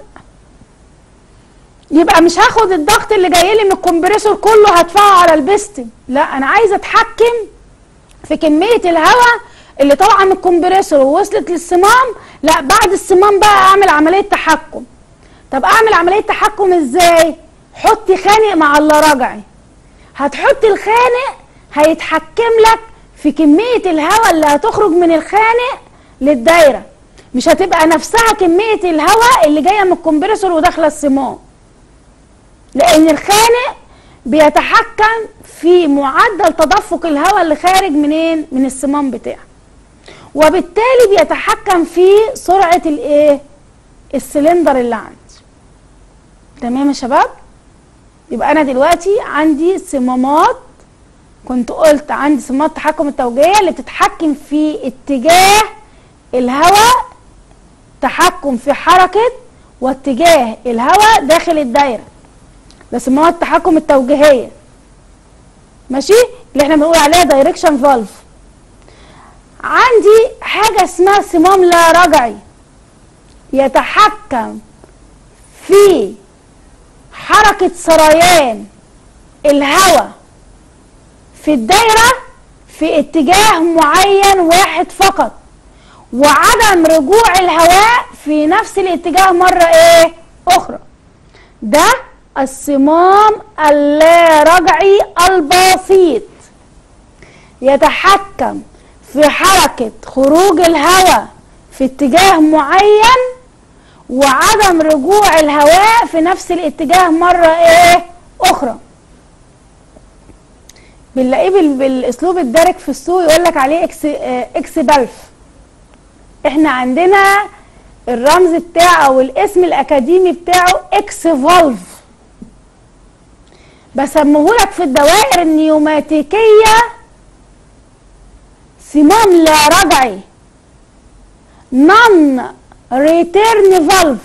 Speaker 1: يبقى مش هاخد الضغط اللي جاي لي من الكمبريسور كله هدفعه على البستن لا انا عايزه اتحكم في كميه الهواء اللي طالعه من الكمبريسور ووصلت للصمام لا بعد الصمام بقى اعمل عمليه تحكم طب اعمل عمليه تحكم ازاي حطي خانق مع اللي رجعي هتحطي الخانق هيتحكم لك في كميه الهواء اللي هتخرج من الخانق للدايره مش هتبقى نفسها كميه الهواء اللي جايه من الكمبريسور وداخله الصمام لان الخانق بيتحكم في معدل تدفق الهواء اللي خارج منين من الصمام بتاعه وبالتالي بيتحكم في سرعه الايه السلندر اللي عندي تمام يا شباب يبقى انا دلوقتي عندي صمامات كنت قلت عندي صمامات التحكم التوجيهيه اللي بتتحكم في اتجاه الهواء تحكم في حركه واتجاه الهواء داخل الدايره ده صمامات التحكم التوجيهيه ماشي اللي احنا بنقول عليها دايركشن فالف عندي حاجه اسمها صمام لا رجعي يتحكم في حركه سريان الهواء في الدايره في اتجاه معين واحد فقط وعدم رجوع الهواء في نفس الاتجاه مره ايه اخرى ده الصمام اللا رجعي البسيط يتحكم في حركة خروج الهواء في اتجاه معين وعدم رجوع الهواء في نفس الاتجاه مرة ايه اخرى بنلاقيه بالاسلوب الدارج في السوق يقول لك عليه اكس اه اكس بلف احنا عندنا الرمز بتاعه او الاسم الاكاديمي بتاعه اكس فالف بسمهولك في الدوائر النيوماتيكية صمام لا رجعي نون ريتيرن فالف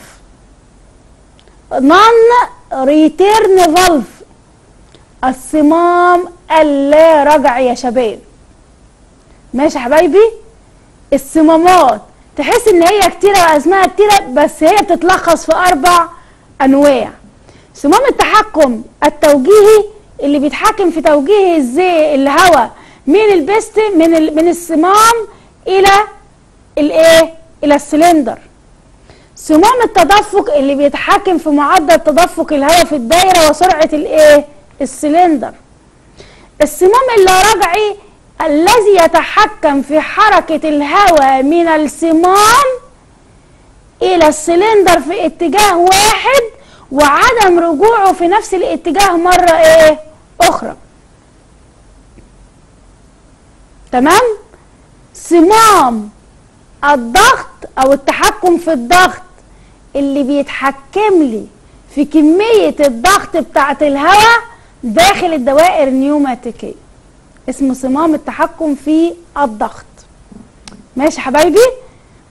Speaker 1: نون ريتيرن فالف الصمام اللا رجعي يا شباب ماشي يا حبايبي الصمامات تحس ان هي كتيرة واسمها كتيرة بس هي بتتلخص في اربع انواع صمام التحكم التوجيهي اللي بيتحكم في توجيه ازاي الهواء من البست من ال من الصمام الى الايه الى السلندر صمام التدفق اللي بيتحكم في معدل تدفق الهواء في الدايره وسرعه الايه السلندر الصمام اللاراجعي الذي يتحكم في حركه الهواء من الصمام الى السلندر في اتجاه واحد وعدم رجوعه في نفس الاتجاه مرة ايه اخرى تمام صمام الضغط او التحكم في الضغط اللي بيتحكم لي في كمية الضغط بتاعت الهواء داخل الدوائر النيوماتيكية اسمه صمام التحكم في الضغط ماشي حبايبي طيب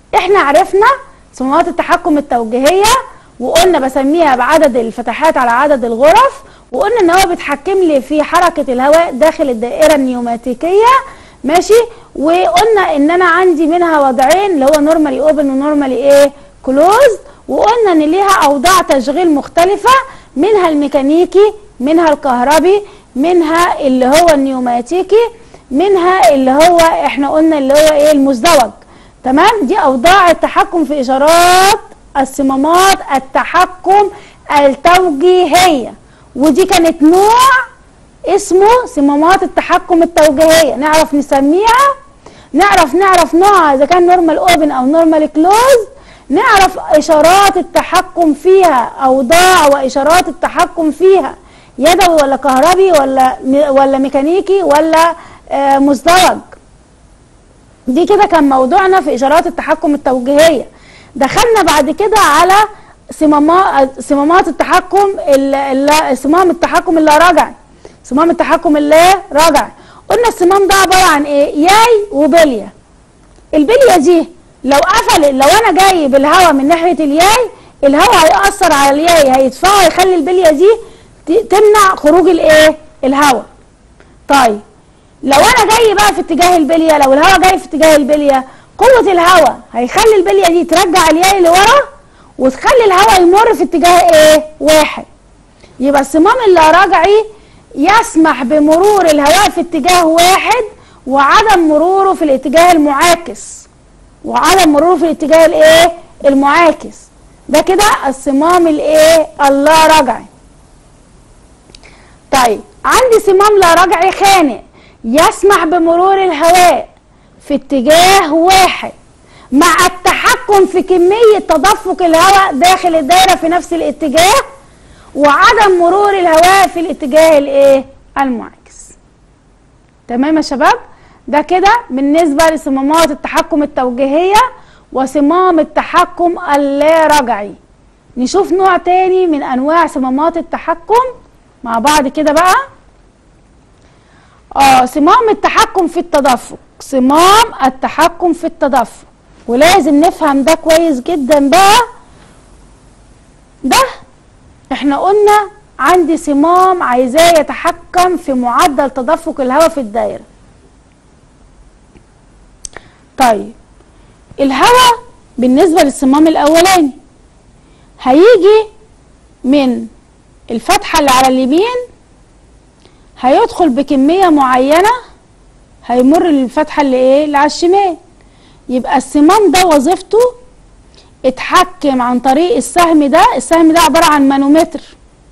Speaker 1: احنا عرفنا صمامات التحكم التوجيهيه وقلنا بسميها بعدد الفتحات على عدد الغرف وقلنا ان هو بيتحكم لي في حركه الهواء داخل الدائره النيوماتيكيه ماشي وقلنا ان انا عندي منها وضعين اللي هو نورمالي اوبن ونورمالي ايه كلوز وقلنا ان ليها اوضاع تشغيل مختلفه منها الميكانيكي منها الكهربي منها اللي هو النيوماتيكي منها اللي هو احنا قلنا اللي هو ايه المزدوج تمام دي اوضاع التحكم في اشارات الصمامات التحكم التوجيهيه ودي كانت نوع اسمه صمامات التحكم التوجيهيه نعرف نسميها نعرف نعرف نوعها اذا كان نورمال اوبن او نورمال كلوز نعرف اشارات التحكم فيها اوضاع واشارات التحكم فيها يدوي ولا كهربي ولا ولا ميكانيكي ولا آه مزدوج دي كده كان موضوعنا في اشارات التحكم التوجيهيه دخلنا بعد كده على صمامات صمامات التحكم صمام التحكم اللا رجعي صمام التحكم اللا رجعي قلنا الصمام ده عباره عن ايه ياي وبليه البليه دي لو قفل لو انا جاي بالهواء من ناحيه الياي الهواء هيأثر على الياي هيدفعه هيخلي البليه دي تمنع خروج الايه الهواء طيب لو انا جاي بقى في اتجاه البليه لو الهواء جاي في اتجاه البليه قوه الهواء هيخلي البليه دي ترجع الياي لورا وتخلي الهواء يمر في اتجاه ايه واحد يبقى الصمام اللاراجعي يسمح بمرور الهواء في اتجاه واحد وعدم مروره في الاتجاه المعاكس وعدم مروره في الاتجاه الايه المعاكس ده كده الصمام الايه اللا رجعي طيب عندي صمام لا رجعي خانق يسمح بمرور الهواء في اتجاه واحد مع التحكم في كمية تدفق الهواء داخل الدائرة في نفس الاتجاه وعدم مرور الهواء في الاتجاه الايه المعاكس تمام يا شباب ده كده بالنسبة لصمامات التحكم التوجيهية وصمام التحكم اللا رجعي نشوف نوع تاني من انواع صمامات التحكم مع بعض كده بقى اه صمام التحكم في التدفق صمام التحكم في التدفق ولازم نفهم ده كويس جدا بقى ده احنا قلنا عندي صمام عايزاه يتحكم في معدل تدفق الهواء في الدايره طيب الهواء بالنسبه للصمام الاولاني هيجي من الفتحه اللي على اليمين هيدخل بكميه معينه هيمر للفتحه اللي ايه اللي على الشمال يبقى الصمام ده وظيفته اتحكم عن طريق السهم ده السهم ده عباره عن مانومتر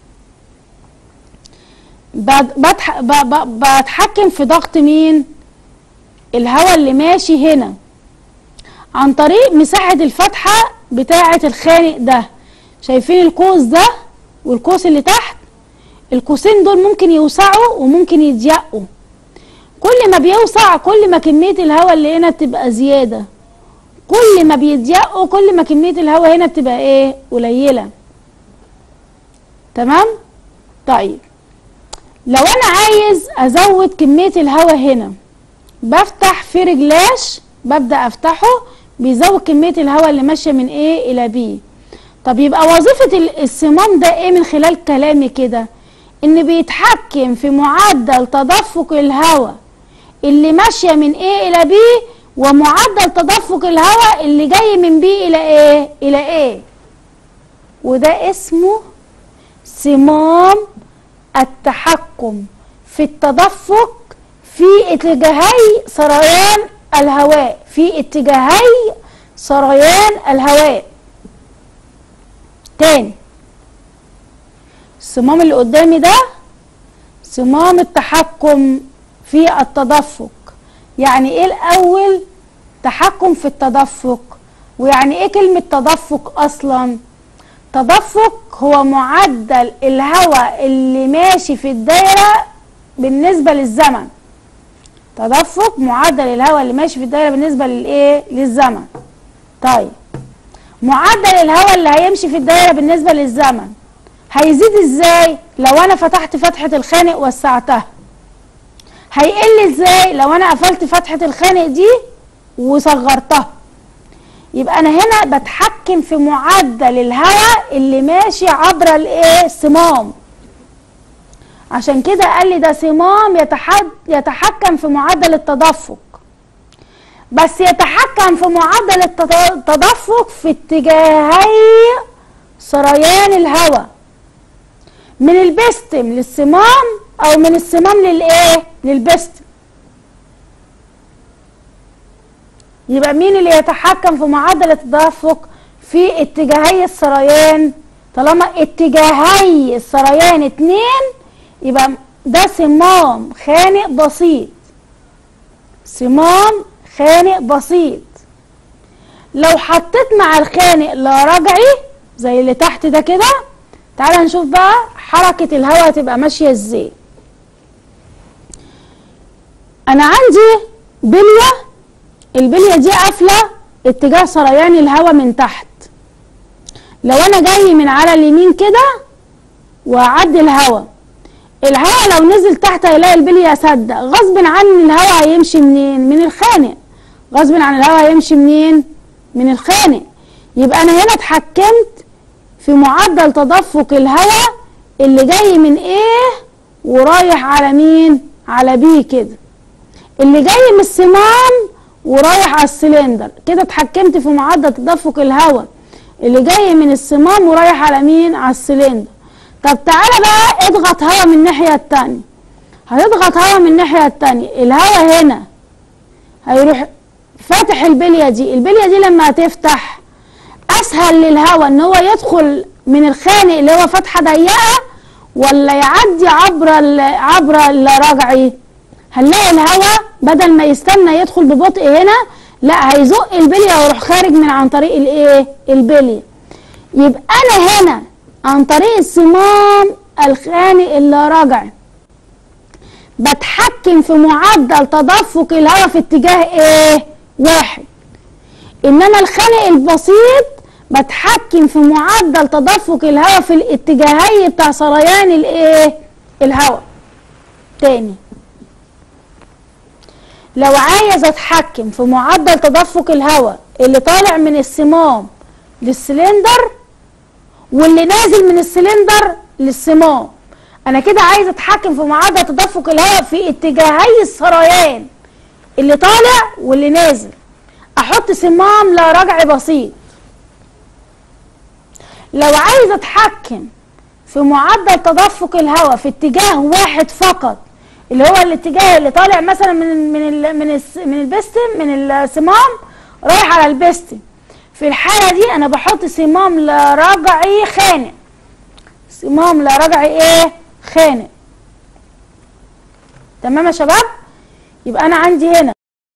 Speaker 1: بتحكم في ضغط مين الهواء اللي ماشي هنا عن طريق مساحه الفتحه بتاعه الخانق ده شايفين القوس ده والقوس اللي تحت القوسين دول ممكن يوسعوا وممكن يضيقوا كل ما بيوسع كل ما كمية الهواء اللي هنا بتبقى زيادة كل ما بيضيقوا كل ما كمية الهواء هنا بتبقى ايه قليلة تمام طيب لو انا عايز ازود كمية الهواء هنا بفتح في رجلاش ببدأ افتحه بيزود كمية الهواء اللي ماشية من ايه الى بي طب يبقى وظيفة الصمام ده ايه من خلال كلامي كده ان بيتحكم في معدل تدفق الهواء اللي ماشيه من A الى B ومعدل تدفق الهواء اللي جاي من B الى ايه الى A وده اسمه صمام التحكم في التدفق في اتجاهي سريان الهواء في اتجاهي سريان الهواء تاني الصمام اللي قدامي ده صمام التحكم في التدفق يعني ايه الاول تحكم في التدفق ويعني ايه كلمة تدفق اصلا تدفق هو معدل الهواء اللي ماشي في الدايرة بالنسبة للزمن تدفق معدل الهواء اللي ماشي في الدايرة بالنسبة للايه للزمن طيب معدل الهواء اللي هيمشي في الدايرة بالنسبة للزمن هيزيد ازاي لو انا فتحت فتحة الخانق وسعتها هيقل ازاي لو انا قفلت فتحة الخانق دي وصغرتها يبقى انا هنا بتحكم في معدل الهواء اللي ماشي عبر الايه الصمام عشان كده قال لي ده صمام يتحد يتحكم في معدل التدفق بس يتحكم في معدل التد- التدفق في اتجاهي سريان الهواء من البستم للصمام او من الصمام للايه للبستم يبقى مين اللي يتحكم في معدل التدفق في اتجاهي السريان طالما اتجاهي السريان اتنين يبقى ده صمام خانق بسيط صمام خانق بسيط لو حطيت مع الخانق لا رجعي زي اللي تحت ده كده تعالى نشوف بقى حركة الهواء تبقى ماشية ازاي انا عندي بلية البلية دي قافلة اتجاه سريان الهواء من تحت لو انا جاي من على اليمين كده واعدي الهواء الهواء لو نزل تحت هيلاقي البلية سد غصب عني الهواء هيمشي منين من الخانق غصب عن الهواء هيمشي منين من الخانق يبقى انا هنا اتحكمت في معدل تدفق الهواء اللي جاي من ايه ورايح على مين على بي كده اللي جاي من الصمام ورايح على السلندر كده اتحكمت في معدل تدفق الهواء اللي جاي من الصمام ورايح على مين على السلندر طب تعالى بقى اضغط هواء من الناحية التانية هتضغط هواء من الناحية التانية الهواء هنا هيروح فاتح البلية دي البلية دي لما هتفتح اسهل للهواء ان هو يدخل من الخانق اللي هو فتحة ضيقة ولا يعدي عبر ال عبر الرجعي هنلاقي الهواء بدل ما يستنى يدخل ببطء هنا لا هيزق البلية ويروح خارج من عن طريق الايه البلية يبقى انا هنا عن طريق الصمام الخانق اللي راجع بتحكم في معدل تدفق الهواء في اتجاه ايه واحد انما الخانق البسيط بتحكم في معدل تدفق الهواء في الاتجاهي بتاع سريان الايه الهواء تاني لو عايز اتحكم في معدل تدفق الهواء اللي طالع من الصمام للسلندر واللي نازل من السلندر للصمام انا كده عايز اتحكم في معدل تدفق الهواء في اتجاهي السريان اللي طالع واللي نازل احط صمام لا رجع بسيط لو عايز اتحكم في معدل تدفق الهواء في اتجاه واحد فقط اللي هو الاتجاه اللي طالع مثلا من من ال من ال من البستم من الصمام رايح على البستم في الحالة دي انا بحط صمام لا رجعي خانق صمام لا رجعي ايه خانق تمام يا شباب يبقى انا عندي هنا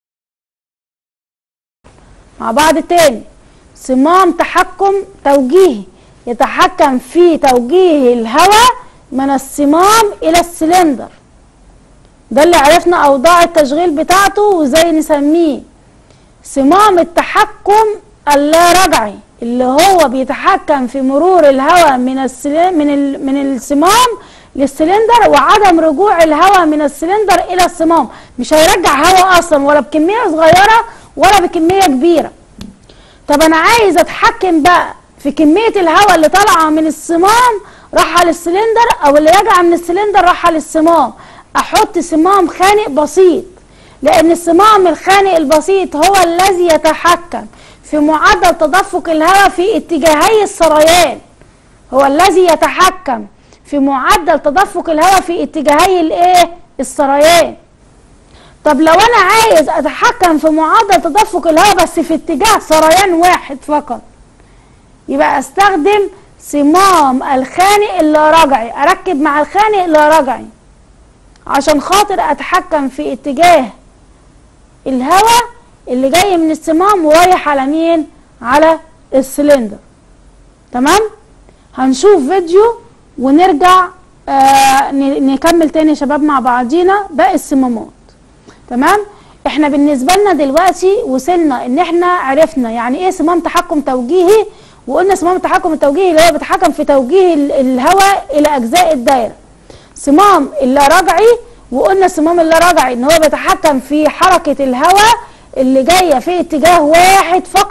Speaker 1: مع بعض تاني صمام تحكم توجيهي يتحكم في توجيه الهواء من الصمام الى السلندر ده اللي عرفنا اوضاع التشغيل بتاعته وازاي نسميه صمام التحكم اللا رجعي اللي هو بيتحكم في مرور الهواء من السلم من ال من الصمام للسلندر وعدم رجوع الهواء من السلندر الى الصمام مش هيرجع هواء اصلا ولا بكميه صغيره ولا بكميه كبيره طب انا عايز اتحكم بقى في كميه الهواء اللي طالعه من الصمام رايحه للسلندر او اللي راجعه من السلندر رايحه للصمام احط صمام خانق بسيط لان الصمام الخانق البسيط هو الذي يتحكم في معدل تدفق الهواء في اتجاهي السريان هو الذي يتحكم في معدل تدفق الهواء في اتجاهي الايه السريان طب لو انا عايز اتحكم في معدل تدفق الهواء بس في اتجاه سريان واحد فقط يبقى استخدم صمام الخانق اللي رجعي اركب مع الخانق اللي رجعي عشان خاطر اتحكم في اتجاه الهواء اللي جاي من الصمام ورايح على مين على السلندر تمام هنشوف فيديو ونرجع آه نكمل تاني يا شباب مع بعضينا باقي الصمامات تمام احنا بالنسبه لنا دلوقتي وصلنا ان احنا عرفنا يعني ايه صمام تحكم توجيهي وقلنا صمام التحكم التوجيهي اللي هو بيتحكم في توجيه الهواء الى اجزاء الدايره صمام اللا رجعي وقلنا صمام اللا رجعي ان هو بيتحكم في حركه الهواء اللي جايه في اتجاه واحد فقط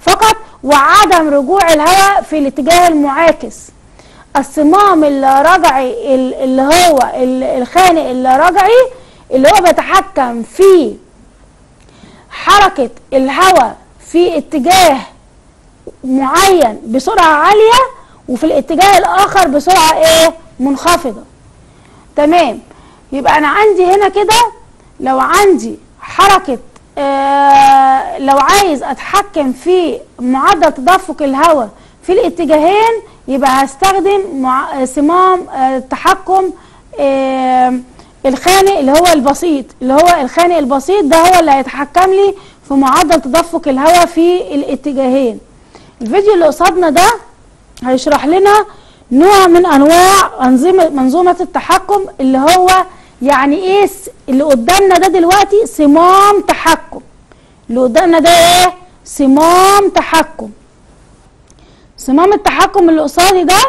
Speaker 1: فقط وعدم رجوع الهواء في الاتجاه المعاكس الصمام الرجعي اللي هو الخانق الرجعي اللي هو بيتحكم في حركة الهواء في اتجاه معين بسرعة عالية وفي الاتجاه الآخر بسرعة ايه منخفضة تمام يبقى أنا عندي هنا كده لو عندي حركة آه لو عايز أتحكم في معدل تدفق الهواء في الاتجاهين يبقى هستخدم صمام آه تحكم آه الخانق اللي هو البسيط اللي هو الخانق البسيط ده هو اللي هيتحكم لي في معدل تدفق الهواء في الاتجاهين الفيديو اللي قصادنا ده هيشرح لنا نوع من انواع انظمه منظومه التحكم اللي هو يعني ايه اللي قدامنا ده دلوقتي صمام تحكم اللي قدامنا ده ايه صمام تحكم صمام التحكم اللي قصادي ده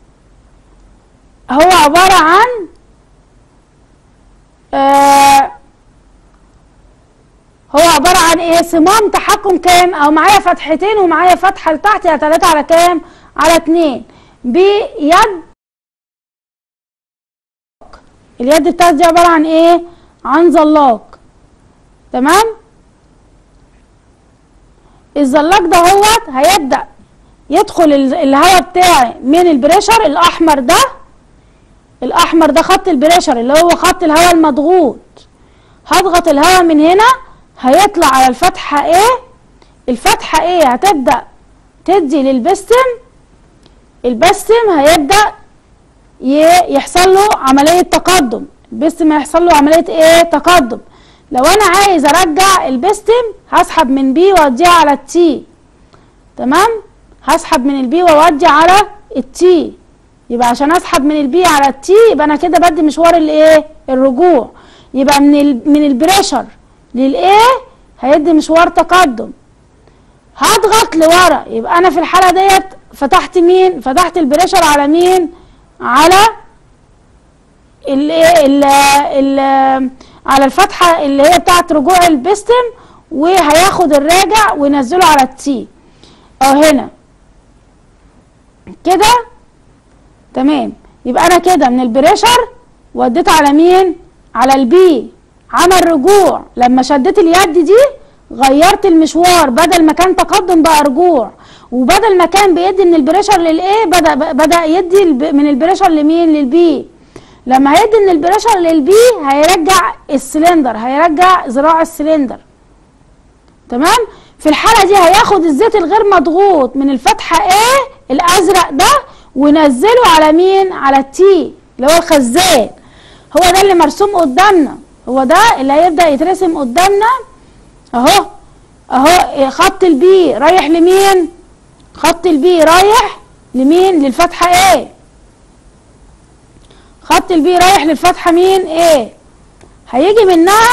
Speaker 1: هو عباره عن آه هو عبارة عن ايه صمام تحكم كام او معايا فتحتين ومعايا فتحة لتحت يا تلاتة على كام على اتنين بيد اليد بتاعتي دي عبارة عن ايه عن زلاق تمام الزلاق ده هو هيبدأ يدخل الهواء بتاعي من البريشر الاحمر ده الاحمر ده خط البريشر اللي هو خط الهواء المضغوط هضغط الهواء من هنا هيطلع على الفتحة ايه الفتحة ايه هتبدأ تدي للبستم البستم هيبدأ يحصل له عملية تقدم البستم هيحصل له عملية ايه تقدم لو انا عايز ارجع البستم هسحب من بي واوديه على التي تمام هسحب من البي واودي على التي يبقى عشان اسحب من البي على التي يبقى انا كده بدي مشوار الايه الرجوع يبقى من ال من البريشر للايه هيدي مشوار تقدم هضغط لورا يبقى انا في الحاله ديت فتحت مين فتحت البريشر على مين على الايه ال ال على الفتحه اللي هي بتاعت رجوع البستم وهياخد الراجع وينزله على التي او هنا كده تمام يبقى انا كده من البريشر وديت على مين على البي عمل رجوع لما شديت اليد دي غيرت المشوار بدل ما كان تقدم بقى رجوع وبدل ما كان بيدي من البريشر للايه بدا بدا يدي من البريشر لمين للبي لما هيدي من البريشر للبي هيرجع السلندر هيرجع ذراع السلندر تمام في الحاله دي هياخد الزيت الغير مضغوط من الفتحه ايه الازرق ده ونزله على مين على التي اللي هو الخزان هو ده اللي مرسوم قدامنا هو ده اللي هيبدا يترسم قدامنا اهو اهو خط البي رايح لمين خط البي رايح لمين للفتحه ايه خط البي رايح للفتحه مين ايه هيجي منها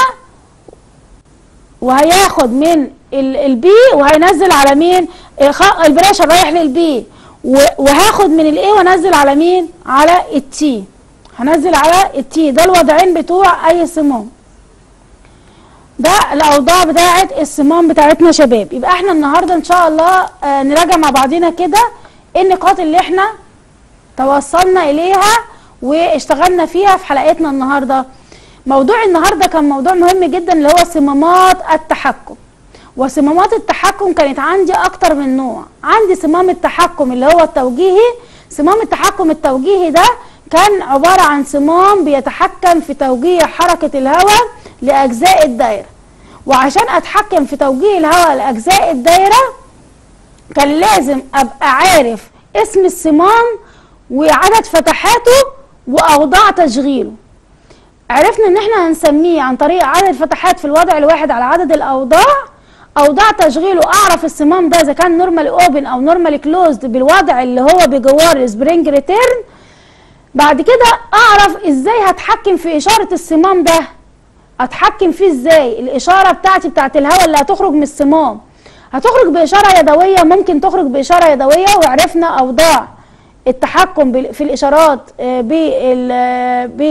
Speaker 1: وهياخد من البي وهينزل على مين البريشر رايح للبي وهاخد من الايه وانزل على مين على التي هنزل على التي ده الوضعين بتوع اي صمام ده الاوضاع بتاعه الصمام بتاعتنا شباب يبقى احنا النهارده ان شاء الله آه نراجع مع بعضينا كده ايه النقاط اللي احنا توصلنا اليها واشتغلنا فيها في حلقتنا النهارده موضوع النهارده كان موضوع مهم جدا اللي هو صمامات التحكم وصمامات التحكم كانت عندي اكتر من نوع عندي صمام التحكم اللي هو التوجيهي صمام التحكم التوجيهي ده كان عبارة عن صمام بيتحكم في توجيه حركة الهواء لأجزاء الدايرة وعشان أتحكم في توجيه الهواء لأجزاء الدايرة كان لازم أبقى عارف اسم الصمام وعدد فتحاته وأوضاع تشغيله عرفنا ان احنا هنسميه عن طريق عدد الفتحات في الوضع الواحد على عدد الاوضاع اوضاع تشغيله اعرف الصمام ده اذا كان نورمال اوبن او نورمال كلوزد بالوضع اللي هو بجوار السبرينج ريتيرن بعد كده اعرف ازاي هتحكم في اشاره الصمام ده اتحكم فيه ازاي الاشاره بتاعتي بتاعت الهواء اللي هتخرج من الصمام هتخرج باشاره يدويه ممكن تخرج باشاره يدويه وعرفنا اوضاع التحكم في الاشارات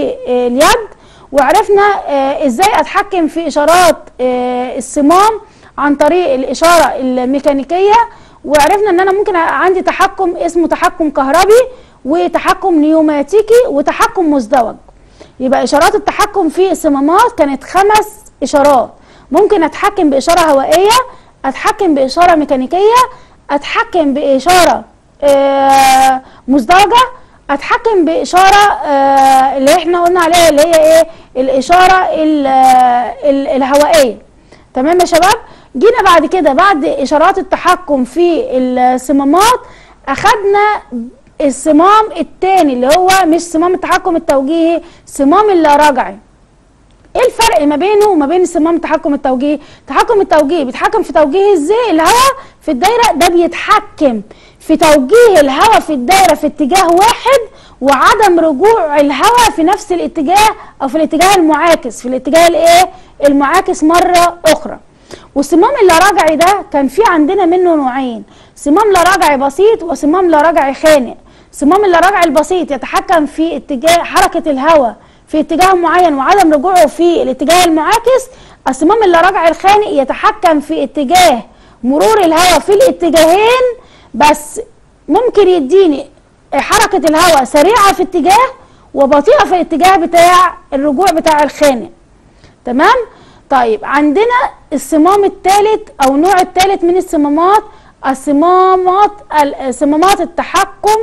Speaker 1: باليد وعرفنا ازاي اتحكم في اشارات الصمام عن طريق الاشاره الميكانيكيه وعرفنا ان انا ممكن عندي تحكم اسمه تحكم كهربي وتحكم نيوماتيكي وتحكم مزدوج يبقى اشارات التحكم في الصمامات كانت خمس اشارات ممكن اتحكم باشاره هوائيه اتحكم باشاره ميكانيكيه اتحكم باشاره آه مزدوجه اتحكم باشاره آه اللي احنا قلنا عليها اللي هي ايه الاشاره ال ال الهوائيه تمام يا شباب جينا بعد كده بعد اشارات التحكم في الصمامات اخدنا الصمام التاني اللي هو مش صمام التحكم التوجيهي صمام اللا رجعي ايه الفرق ما بينه وما بين صمام التحكم التوجيهي التحكم التوجيهي بيتحكم في توجيه ازاي الهواء في الدايره ده بيتحكم في توجيه الهواء في الدايره في اتجاه واحد وعدم رجوع الهواء في نفس الاتجاه او في الاتجاه المعاكس في الاتجاه الايه المعاكس مره اخرى والصمام اللا رجعي ده كان في عندنا منه نوعين صمام لا رجعي بسيط وصمام لا رجعي خانق صمام اللا رجعي البسيط يتحكم في اتجاه حركه الهواء في اتجاه معين وعدم رجوعه في الاتجاه المعاكس الصمام اللا رجعي الخانق يتحكم في اتجاه مرور الهواء في الاتجاهين بس ممكن يديني حركة الهواء سريعة في اتجاه وبطيئة في الاتجاه بتاع الرجوع بتاع الخانق تمام طيب عندنا الصمام الثالث او النوع الثالث من الصمامات الصمامات صمامات التحكم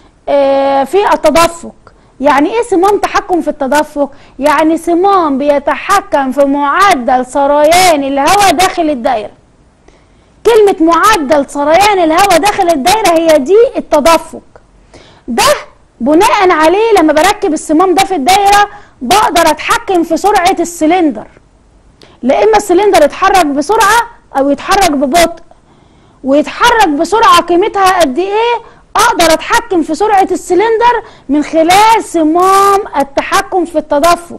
Speaker 1: في التدفق يعني ايه صمام تحكم في التدفق يعني صمام بيتحكم في معدل سريان الهواء داخل الدائره كلمه معدل سريان الهواء داخل الدائره هي دي التدفق ده بناء عليه لما بركب الصمام ده في الدايره بقدر اتحكم في سرعه السلندر لا اما السلندر يتحرك بسرعه او يتحرك ببطء ويتحرك بسرعه قيمتها قد ايه اقدر اتحكم في سرعه السلندر من خلال صمام التحكم في التدفق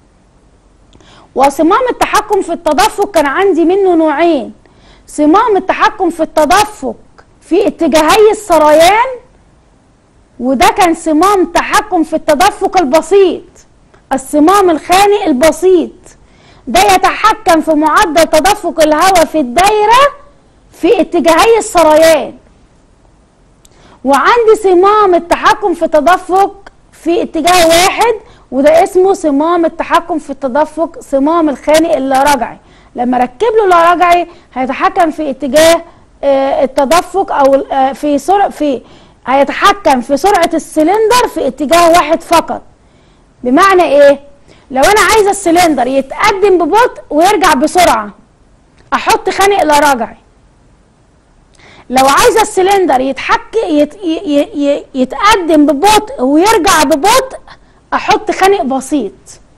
Speaker 1: وصمام التحكم في التدفق كان عندي منه نوعين صمام التحكم في التدفق في اتجاهي السريان وده كان صمام تحكم في التدفق البسيط الصمام الخانق البسيط ده يتحكم في معدل تدفق الهواء في الدايرة في اتجاهي السريان وعندي صمام التحكم في التدفق في اتجاه واحد وده اسمه صمام التحكم في التدفق صمام الخانق اللا رجعي لما ركب له لا رجعي هيتحكم في اتجاه آه التدفق او آه في سرعه في هيتحكم في سرعه السلندر في اتجاه واحد فقط بمعنى ايه لو انا عايزه السلندر يتقدم ببطء ويرجع بسرعه احط خانق لا رجعي لو عايزه السلندر يتحك يت ي يتقدم ببطء ويرجع ببطء احط خانق بسيط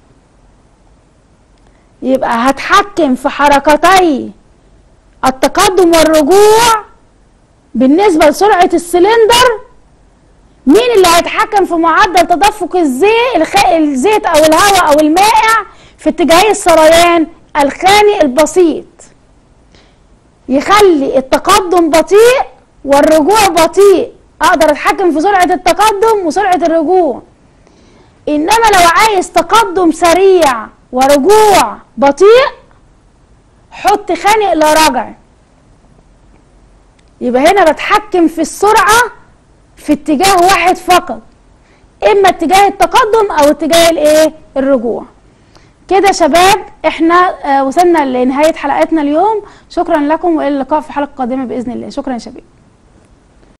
Speaker 1: يبقى هتحكم في حركتي التقدم والرجوع بالنسبه لسرعه السلندر مين اللي هيتحكم في معدل تدفق الزيت الزيت او الهواء او المائع في اتجاهي السريان الخانق البسيط يخلي التقدم بطيء والرجوع بطيء اقدر اتحكم في سرعه التقدم وسرعه الرجوع انما لو عايز تقدم سريع ورجوع بطيء حط خانق لا رجع يبقى هنا بتحكم في السرعه في اتجاه واحد فقط اما اتجاه التقدم او اتجاه الايه الرجوع كده شباب احنا آه وصلنا لنهايه حلقتنا اليوم شكرا لكم والى اللقاء في حلقه قادمه باذن الله شكرا يا شباب